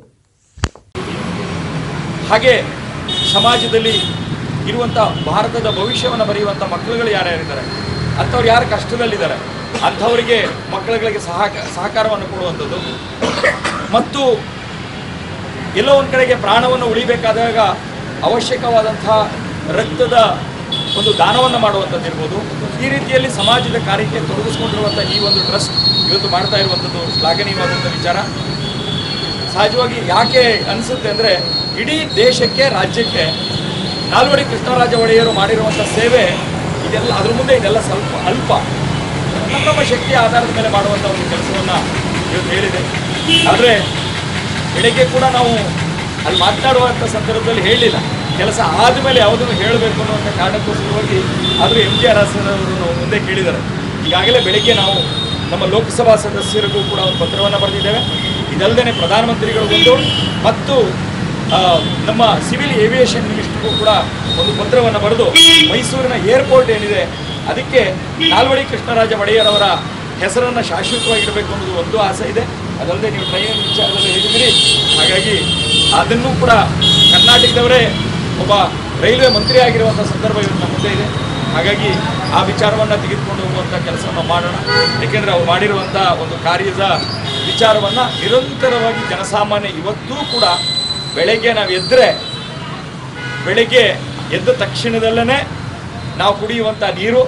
ಹಾಗೆ ಸಮಾಜದಲ್ಲಿ ಇರುವಂಥ ಭಾರತದ ಭವಿಷ್ಯವನ್ನು ಬರೆಯುವಂಥ ಮಕ್ಕಳುಗಳು ಯಾರ್ಯಾರಿದ್ದಾರೆ ಅಂಥವ್ರು ಯಾರು ಕಷ್ಟದಲ್ಲಿದ್ದಾರೆ ಅಂಥವರಿಗೆ ಮಕ್ಕಳುಗಳಿಗೆ ಸಹ ಸಹಕಾರವನ್ನು ಕೊಡುವಂಥದ್ದು ಮತ್ತು ಎಲ್ಲೋ ಒಂದು ಕಡೆಗೆ ಪ್ರಾಣವನ್ನು ಉಳಿಬೇಕಾದಾಗ ಅವಶ್ಯಕವಾದಂಥ ರಕ್ತದ ಒಂದು ದಾನವನ್ನು ಮಾಡುವಂಥದ್ದು ಇರ್ಬೋದು ಈ ರೀತಿಯಲ್ಲಿ ಸಮಾಜದ ಕಾರ್ಯಕ್ಕೆ ತೊಡಗಿಸ್ಕೊಂಡಿರುವಂಥ ಈ ಒಂದು ಟ್ರಸ್ಟ್ ಇವತ್ತು ಮಾಡ್ತಾ ಇರುವಂಥದ್ದು ಶ್ಲಾಘನೀಯವಾದಂಥ ವಿಚಾರ ಸಹಜವಾಗಿ ಯಾಕೆ ಅನಿಸುತ್ತೆ ಅಂದರೆ ಇಡೀ ದೇಶಕ್ಕೆ ರಾಜ್ಯಕ್ಕೆ ನಾಲ್ವಡಿ ಕೃಷ್ಣರಾಜ ಒಡೆಯರು ಮಾಡಿರುವಂಥ ಸೇವೆ ಇದೆಲ್ಲ ಅದ್ರ ಮುಂದೆ ಇದೆಲ್ಲ ಸ್ವಲ್ಪ ಅಲ್ಪ ನಮ್ಮ ನಮ್ಮ ಶಕ್ತಿಯ ಆಧಾರದ ಮೇಲೆ ಮಾಡುವಂಥ ಒಂದು ಕೆಲಸವನ್ನು ಇವತ್ತು ಹೇಳಿದೆ ಆದರೆ ಬೆಳಗ್ಗೆ ಕೂಡ ನಾವು ಅಲ್ಲಿ ಮಾತನಾಡುವಂಥ ಸಂದರ್ಭದಲ್ಲಿ ಹೇಳಲಿಲ್ಲ ಕೆಲಸ ಆದಮೇಲೆ ಯಾವುದನ್ನು ಹೇಳಬೇಕು ಅನ್ನುವಂಥ ಕಾರಣಕ್ಕೋಸ್ಕರವಾಗಿ ಆದರೂ ಎಂ ಜಿ ಆರ್ ಅವರು ನಾವು ಮುಂದೆ ಕೇಳಿದ್ದಾರೆ ಈಗಾಗಲೇ ಬೆಳಗ್ಗೆ ನಾವು ನಮ್ಮ ಲೋಕಸಭಾ ಸದಸ್ಯರಿಗೂ ಕೂಡ ಒಂದು ಪತ್ರವನ್ನು ಬರೆದಿದ್ದೇವೆ ಇದಲ್ಲದೆ ಪ್ರಧಾನಮಂತ್ರಿಗಳಿಗೊಂದು ಮತ್ತು ಆ, ನಮ್ಮ ಸಿವಿಲ್ ಏವಿಯೇಷನ್ ಮಿನಿಸ್ಟ್ರಿಗೂ ಕೂಡ ಒಂದು ಪತ್ರವನ್ನು ಬರೆದು ಮೈಸೂರಿನ ಏರ್ಪೋರ್ಟ್ ಏನಿದೆ ಅದಕ್ಕೆ ನಾಲ್ವಡಿ ಕೃಷ್ಣರಾಜ ಒಡೆಯರ್ ಅವರ ಹೆಸರನ್ನು ಶಾಶ್ವತವಾಗಿಡಬೇಕು ಅನ್ನೋದು ಒಂದು ಆಸೆ ಇದೆ ಅದಲ್ಲದೆ ನೀವು ಟ್ರೈನ್ ವಿಚಾರದಲ್ಲಿ ಹೇಳಿದಿರಿ ಹಾಗಾಗಿ ಅದನ್ನು ಕೂಡ ಕರ್ನಾಟಕದವರೇ ಒಬ್ಬ ರೈಲ್ವೆ ಮಂತ್ರಿ ಆಗಿರುವಂಥ ಸಂದರ್ಭ ಇವತ್ತು ನಮ್ಮ ಮುಂದೆ ಇದೆ ಹಾಗಾಗಿ ಆ ವಿಚಾರವನ್ನು ತೆಗೆದುಕೊಂಡು ಹೋಗುವಂಥ ಕೆಲಸವನ್ನು ಮಾಡೋಣ ಏಕೆಂದರೆ ಅವ್ರು ಮಾಡಿರುವಂಥ ಒಂದು ಕಾರ್ಯದ ವಿಚಾರವನ್ನು ನಿರಂತರವಾಗಿ ಜನಸಾಮಾನ್ಯ ಇವತ್ತೂ ಕೂಡ ಬೆಳಗ್ಗೆ ನಾವು ಎದ್ದರೆ ಬೆಳಗ್ಗೆ ಎದ್ದ ತಕ್ಷಣದಲ್ಲೇ ನಾವು ಕುಡಿಯುವಂಥ ನೀರು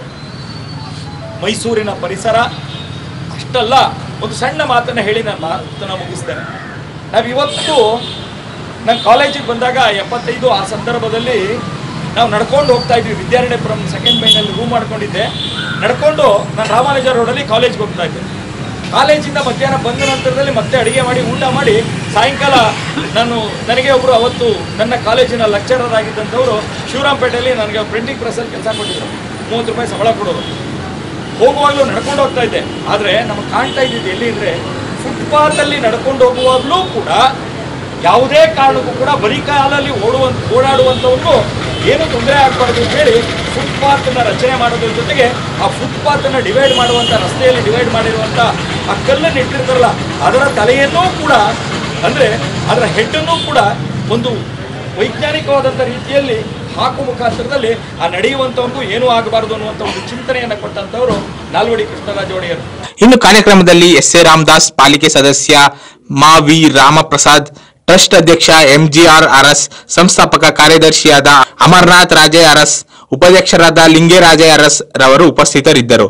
ಮೈಸೂರಿನ ಪರಿಸರ ಅಷ್ಟಲ್ಲ ಒಂದು ಸಣ್ಣ ಮಾತನ್ನು ಹೇಳಿ ನಾನು ಮಾತನ್ನು ಮುಗಿಸ್ತೇನೆ ನಾವು ಇವತ್ತು ನಾನು ಕಾಲೇಜಿಗೆ ಬಂದಾಗ ಎಪ್ಪತ್ತೈದು ಆ ಸಂದರ್ಭದಲ್ಲಿ ನಾವು ನಡ್ಕೊಂಡು ಹೋಗ್ತಾ ಇದ್ವಿ ವಿದ್ಯಾರಣ್ಯಪುರಂ ಸೆಕೆಂಡ್ ಮೈನಲ್ಲಿ ರೂಮ್ ಮಾಡ್ಕೊಂಡಿದ್ದೆ ನಡ್ಕೊಂಡು ನಾನು ರಾಮಾನುಜ ರೋಡಲ್ಲಿ ಕಾಲೇಜ್ಗೆ ಹೋಗ್ತಾ ಇದ್ದೆ ಕಾಲೇಜಿಂದ ಮಧ್ಯಾಹ್ನ ಬಂದ ನಂತರದಲ್ಲಿ ಮತ್ತೆ ಅಡುಗೆ ಮಾಡಿ ಊಟ ಮಾಡಿ ಸಾಯಂಕಾಲ ನಾನು ನನಗೆ ಒಬ್ಬರು ಅವತ್ತು ನನ್ನ ಕಾಲೇಜಿನ ಲೆಕ್ಚರರ್ ಆಗಿದ್ದಂಥವರು ಶಿವರಾಂಪೇಟೆಯಲ್ಲಿ ನನಗೆ ಪ್ರಿಂಟಿಂಗ್ ಪ್ರೆಸ್ಸಲ್ಲಿ ಕೆಲಸ ಕೊಟ್ಟಿದ್ರು ಮೂವತ್ತು ರೂಪಾಯಿ ಸಂಬಳ ಕೊಡೋರು ಹೋಗುವಾಗಲೂ ನಡ್ಕೊಂಡು ಹೋಗ್ತಾ ಇದ್ದೆ ಆದರೆ ನಮಗೆ ಕಾಣ್ತಾ ಇದ್ದಿದ್ದು ಎಲ್ಲಿ ಅಂದರೆ ಫುಟ್ಪಾತಲ್ಲಿ ನಡ್ಕೊಂಡು ಹೋಗುವಾಗಲೂ ಕೂಡ ಯಾವುದೇ ಕಾರಣಕ್ಕೂ ಕೂಡ ಬರೀ ಕಾಲಲ್ಲಿ ಓಡುವಂತ ಓಡಾಡುವಂಥವ್ರಿಗೂ ಏನು ತೊಂದರೆ ಆಗಬಾರ್ದು ಅಂತ ಹೇಳಿ ಫುಟ್ಪಾತನ್ನು ರಚನೆ ಮಾಡೋದ್ರ ಜೊತೆಗೆ ಆ ಫುಟ್ಪಾತನ್ನು ಡಿವೈಡ್ ಮಾಡುವಂಥ ರಸ್ತೆಯಲ್ಲಿ ಡಿವೈಡ್ ಮಾಡಿರುವಂಥ ಆ ಕಲ್ಲನ್ನು ಇಟ್ಟಿರ್ತಾರಲ್ಲ ಅದರ ತಲೆಯನ್ನೂ ಕೂಡ ಅಂದರೆ ಅದರ ಹೆಡ್ಡನ್ನು ಕೂಡ ಒಂದು ವೈಜ್ಞಾನಿಕವಾದಂಥ ರೀತಿಯಲ್ಲಿ ಹಾಕುವ ಮುಖಾಂತರದಲ್ಲಿ ಆ ನಡೆಯುವಂಥವ್ರಿಗೂ ಏನೂ ಆಗಬಾರ್ದು ಅನ್ನುವಂಥ ಒಂದು ಚಿಂತನೆಯನ್ನು ಕೊಟ್ಟಂಥವರು ನಾಲ್ವಡಿ ಕೃಷ್ಣರಾಜ ಒಡೆಯರು ಇನ್ನು ಕಾರ್ಯಕ್ರಮದಲ್ಲಿ ಎಸ್ ಎ ರಾಮದಾಸ್ ಪಾಲಿಕೆ ಸದಸ್ಯ ಮಾ ವಿ ರಾಮಪ್ರಸಾದ್ ಟ್ರಸ್ಟ್ ಅಧ್ಯಕ್ಷ ಎಂಜಿಆರ್ ಅರಸ್ ಸಂಸ್ಥಾಪಕ ಕಾರ್ಯದರ್ಶಿಯಾದ ಅಮರ್ನಾಥ್ ರಾಜೇ ಅರಸ್ ಉಪಾಧ್ಯಕ್ಷರಾದ ಲಿಂಗೇರಾಜೇ ಅರಸ್ ರವರು ಉಪಸ್ಥಿತರಿದ್ದರು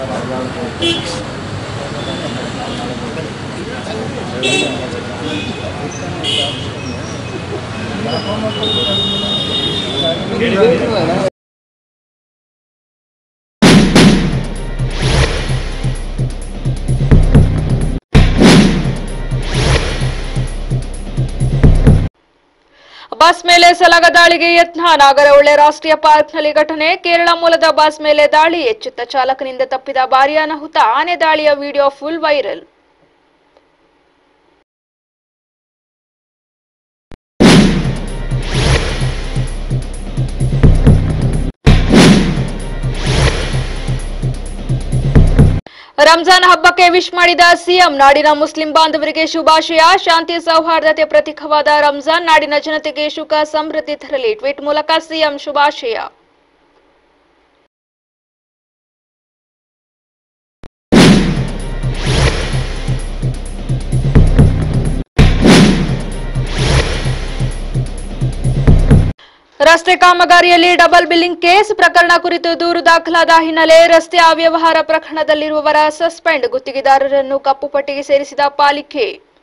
ಬಸ್ ಮೇಲೆ ಸಲಗ ದಾಳಿಗೆ ಯತ್ನ ನಾಗರಹೊಳೆ ರಾಷ್ಟ್ರೀಯ ಪಾರ್ಕ್ನಲ್ಲಿ ಘಟನೆ ಕೇರಳ ಮೂಲದ ಬಸ್ ಮೇಲೆ ದಾಳಿ ಎಚ್ಚೆತ್ತ ಚಾಲಕನಿಂದ ತಪ್ಪಿದ ಭಾರೀ ಅನಾಹುತ ಆನೆ ದಾಳಿಯ ವಿಡಿಯೋ ಫುಲ್ ವೈರಲ್ ರಂಜಾನ್ ಹಬ್ಬಕ್ಕೆ ವಿಶ್ ಮಾಡಿದ ಸಿಎಂ ನಾಡಿನ ಮುಸ್ಲಿಂ ಬಾಂಧವರಿಗೆ ಶುಭಾಶಯ ಶಾಂತಿ ಸೌಹಾರ್ದತೆ ಪ್ರತೀಕವಾದ ರಂಜಾನ್ ನಾಡಿನ ಜನತೆಗೆ ಸುಖ ಸಮೃದ್ಧಿ ತರಲಿ ಟ್ವೀಟ್ ಮೂಲಕ ಸಿಎಂ ಶುಭಾಶಯ ರಸ್ತೆ ಕಾಮಗಾರಿಯಲ್ಲಿ ಡಬಲ್ ಬಿಲ್ಲಿಂಗ್ ಕೇಸ್ ಪ್ರಕರಣ ಕುರಿತು ದೂರು ದಾಖಲಾದ ಹಿನ್ನೆಲೆ ರಸ್ತೆ ಅವ್ಯವಹಾರ ಪ್ರಕರಣದಲ್ಲಿರುವವರ ಸಸ್ಪೆಂಡ್ ಗುತ್ತಿಗೆದಾರರನ್ನು ಕಪ್ಪು ಪಟ್ಟಿಗೆ ಸೇರಿಸಿದ ಪಾಲಿಕೆ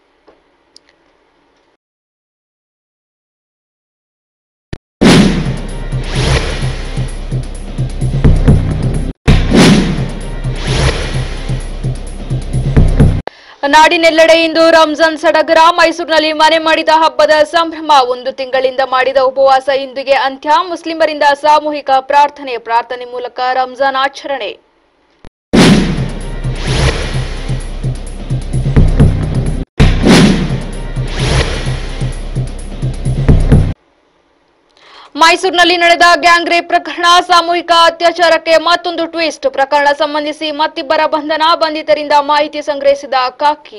ನಾಡಿನೆಲ್ಲೆಡೆ ಇಂದು ರಂಜಾನ್ ಸಡಗರ ಮೈಸೂರಿನಲ್ಲಿ ಮನೆ ಮಾಡಿದ ಹಬ್ಬದ ಸಂಭ್ರಮ ಒಂದು ತಿಂಗಳಿಂದ ಮಾಡಿದ ಉಪವಾಸ ಇಂದಿಗೆ ಅಂತ್ಯ ಮುಸ್ಲಿಮರಿಂದ ಸಾಮೂಹಿಕ ಪ್ರಾರ್ಥನೆ ಪ್ರಾರ್ಥನೆ ಮೂಲಕ ರಂಜಾನ್ ಆಚರಣೆ ಮೈಸೂರಿನಲ್ಲಿ ನಡೆದ ಗ್ಯಾಂಗ್ ರೇಪ್ ಪ್ರಕರಣ ಸಾಮೂಹಿಕ ಅತ್ಯಾಚಾರಕ್ಕೆ ಮತ್ತೊಂದು ಟ್ವಿಸ್ಟ್ ಪ್ರಕರಣ ಸಂಬಂಧಿಸಿ ಮತ್ತಿಬ್ಬರ ಬಂಧನ ಬಂಧಿತರಿಂದ ಮಾಹಿತಿ ಸಂಗ್ರಹಿಸಿದ ಕಾಕಿ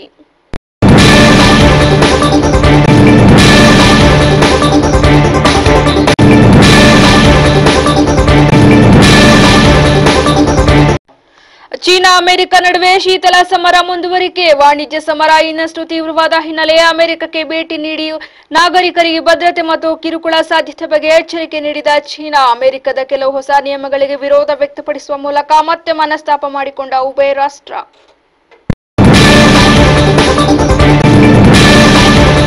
ಚೀನಾ ಅಮೆರಿಕ ನಡುವೆ ಶೀತಲ ಸಮರ ಮುಂದುವರಿಕೆ ವಾಣಿಜ್ಯ ಸಮರ ಇನ್ನಷ್ಟು ತೀವ್ರವಾದ ಹಿನ್ನೆಲೆ ಅಮೆರಿಕಕ್ಕೆ ಭೇಟಿ ನೀಡಿ ನಾಗರಿಕರಿಗೆ ಭದ್ರತೆ ಮತ್ತು ಕಿರುಕುಳ ಸಾಧ್ಯತೆ ಬಗ್ಗೆ ಎಚ್ಚರಿಕೆ ನೀಡಿದ ಚೀನಾ ಅಮೆರಿಕದ ಕೆಲವು ಹೊಸ ನಿಯಮಗಳಿಗೆ ವಿರೋಧ ವ್ಯಕ್ತಪಡಿಸುವ ಮೂಲಕ ಮತ್ತೆ ಮನಸ್ತಾಪ ಮಾಡಿಕೊಂಡ ಉಭಯ ರಾಷ್ಟ್ರ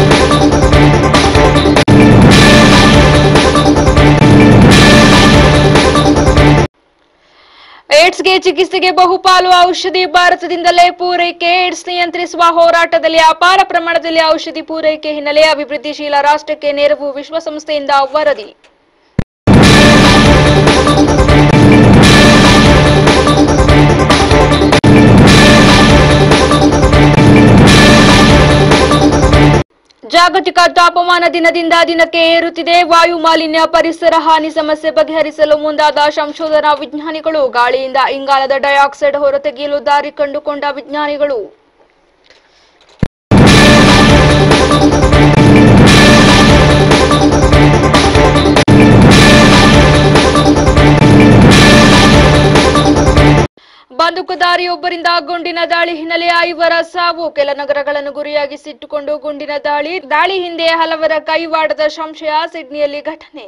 ಏಡ್ಸ್ಗೆ ಚಿಕಿತ್ಸೆಗೆ ಬಹುಪಾಲು ಔಷಧಿ ಭಾರತದಿಂದಲೇ ಪೂರೈಕೆ ಏಡ್ಸ್ ನಿಯಂತ್ರಿಸುವ ಹೋರಾಟದಲ್ಲಿ ಅಪಾರ ಪ್ರಮಾಣದಲ್ಲಿ ಔಷಧಿ ಪೂರೈಕೆ ಹಿನ್ನೆಲೆ ಅಭಿವೃದ್ಧಿಶೀಲ ರಾಷ್ಟ್ರಕ್ಕೆ ನೆರವು ವಿಶ್ವಸಂಸ್ಥೆಯಿಂದ ವರದಿ ಜಾಗತಿಕ ತಾಪಮಾನ ದಿನದಿಂದ ದಿನಕ್ಕೆ ಏರುತ್ತಿದೆ ವಾಯು ಮಾಲಿನ್ಯ ಪರಿಸರ ಹಾನಿ ಸಮಸ್ಯೆ ಬಗೆಹರಿಸಲು ಮುಂದಾದ ಸಂಶೋಧನಾ ವಿಜ್ಞಾನಿಗಳು ಗಾಳಿಯಿಂದ ಇಂಗಾಲದ ಡೈಆಕ್ಸೈಡ್ ಹೊರತೆಗೆಯಲು ದಾರಿ ಕಂಡುಕೊಂಡ ವಿಜ್ಞಾನಿಗಳು ಬಂದೂಕುದಾರಿಯೊಬ್ಬರಿಂದ ಗುಂಡಿನ ದಾಳಿ ಹಿನ್ನೆಲೆ ಐವರ ಸಾವು ಕೆಲ ನಗರಗಳನ್ನು ಗುರಿಯಾಗಿಸಿಟ್ಟುಕೊಂಡು ಗುಂಡಿನ ದಾಳಿ ದಾಳಿ ಹಿಂದೆ ಹಲವರ ಕೈವಾಡದ ಸಂಶಯ ಸಿಡ್ನಿಯಲ್ಲಿ ಘಟನೆ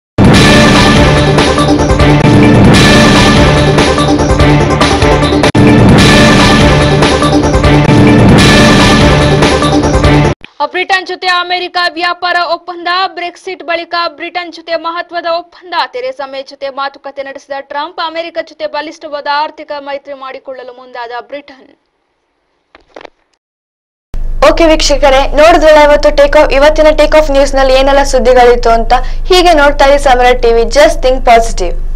ಬ್ರಿಟನ್ ಜೊತೆ ಅಮೆರಿಕ ವ್ಯಾಪಾರ ಒಪ್ಪಂದ ಬ್ರೆಕ್ಸಿಟ್ ಬಳಿಕ ಬ್ರಿಟನ್ ಜೊತೆ ಮಹತ್ವದ ಒಪ್ಪಂದ ತೆರೆಸಾ ಮೇ ಜೊತೆ ಮಾತುಕತೆ ನಡೆಸಿದ ಟ್ರಂಪ್ ಅಮೆರಿಕ ಜೊತೆ ಬಲಿಷ್ಠವಾದ ಆರ್ಥಿಕ ಮೈತ್ರಿ ಮಾಡಿಕೊಳ್ಳಲು ಮುಂದಾದ ಬ್ರಿಟನ್ ಓಕೆ ವೀಕ್ಷಕರೇ ನೋಡಿದ್ರಲ್ಲ ಇವತ್ತು ಟೇಕ್ ಆಫ್ ಇವತ್ತಿನ ಟೇಕ್ ಆಫ್ ನ್ಯೂಸ್ ನಲ್ಲಿ ಏನೆಲ್ಲ ಸುದ್ದಿಗಳಿತ್ತು ಅಂತ ಹೀಗೆ ನೋಡ್ತಾ ಇರಿ ಸಮರ ಟಿವಿ ಜಸ್ಟ್ ಥಿಂಕ್ ಪಾಸಿಟಿವ್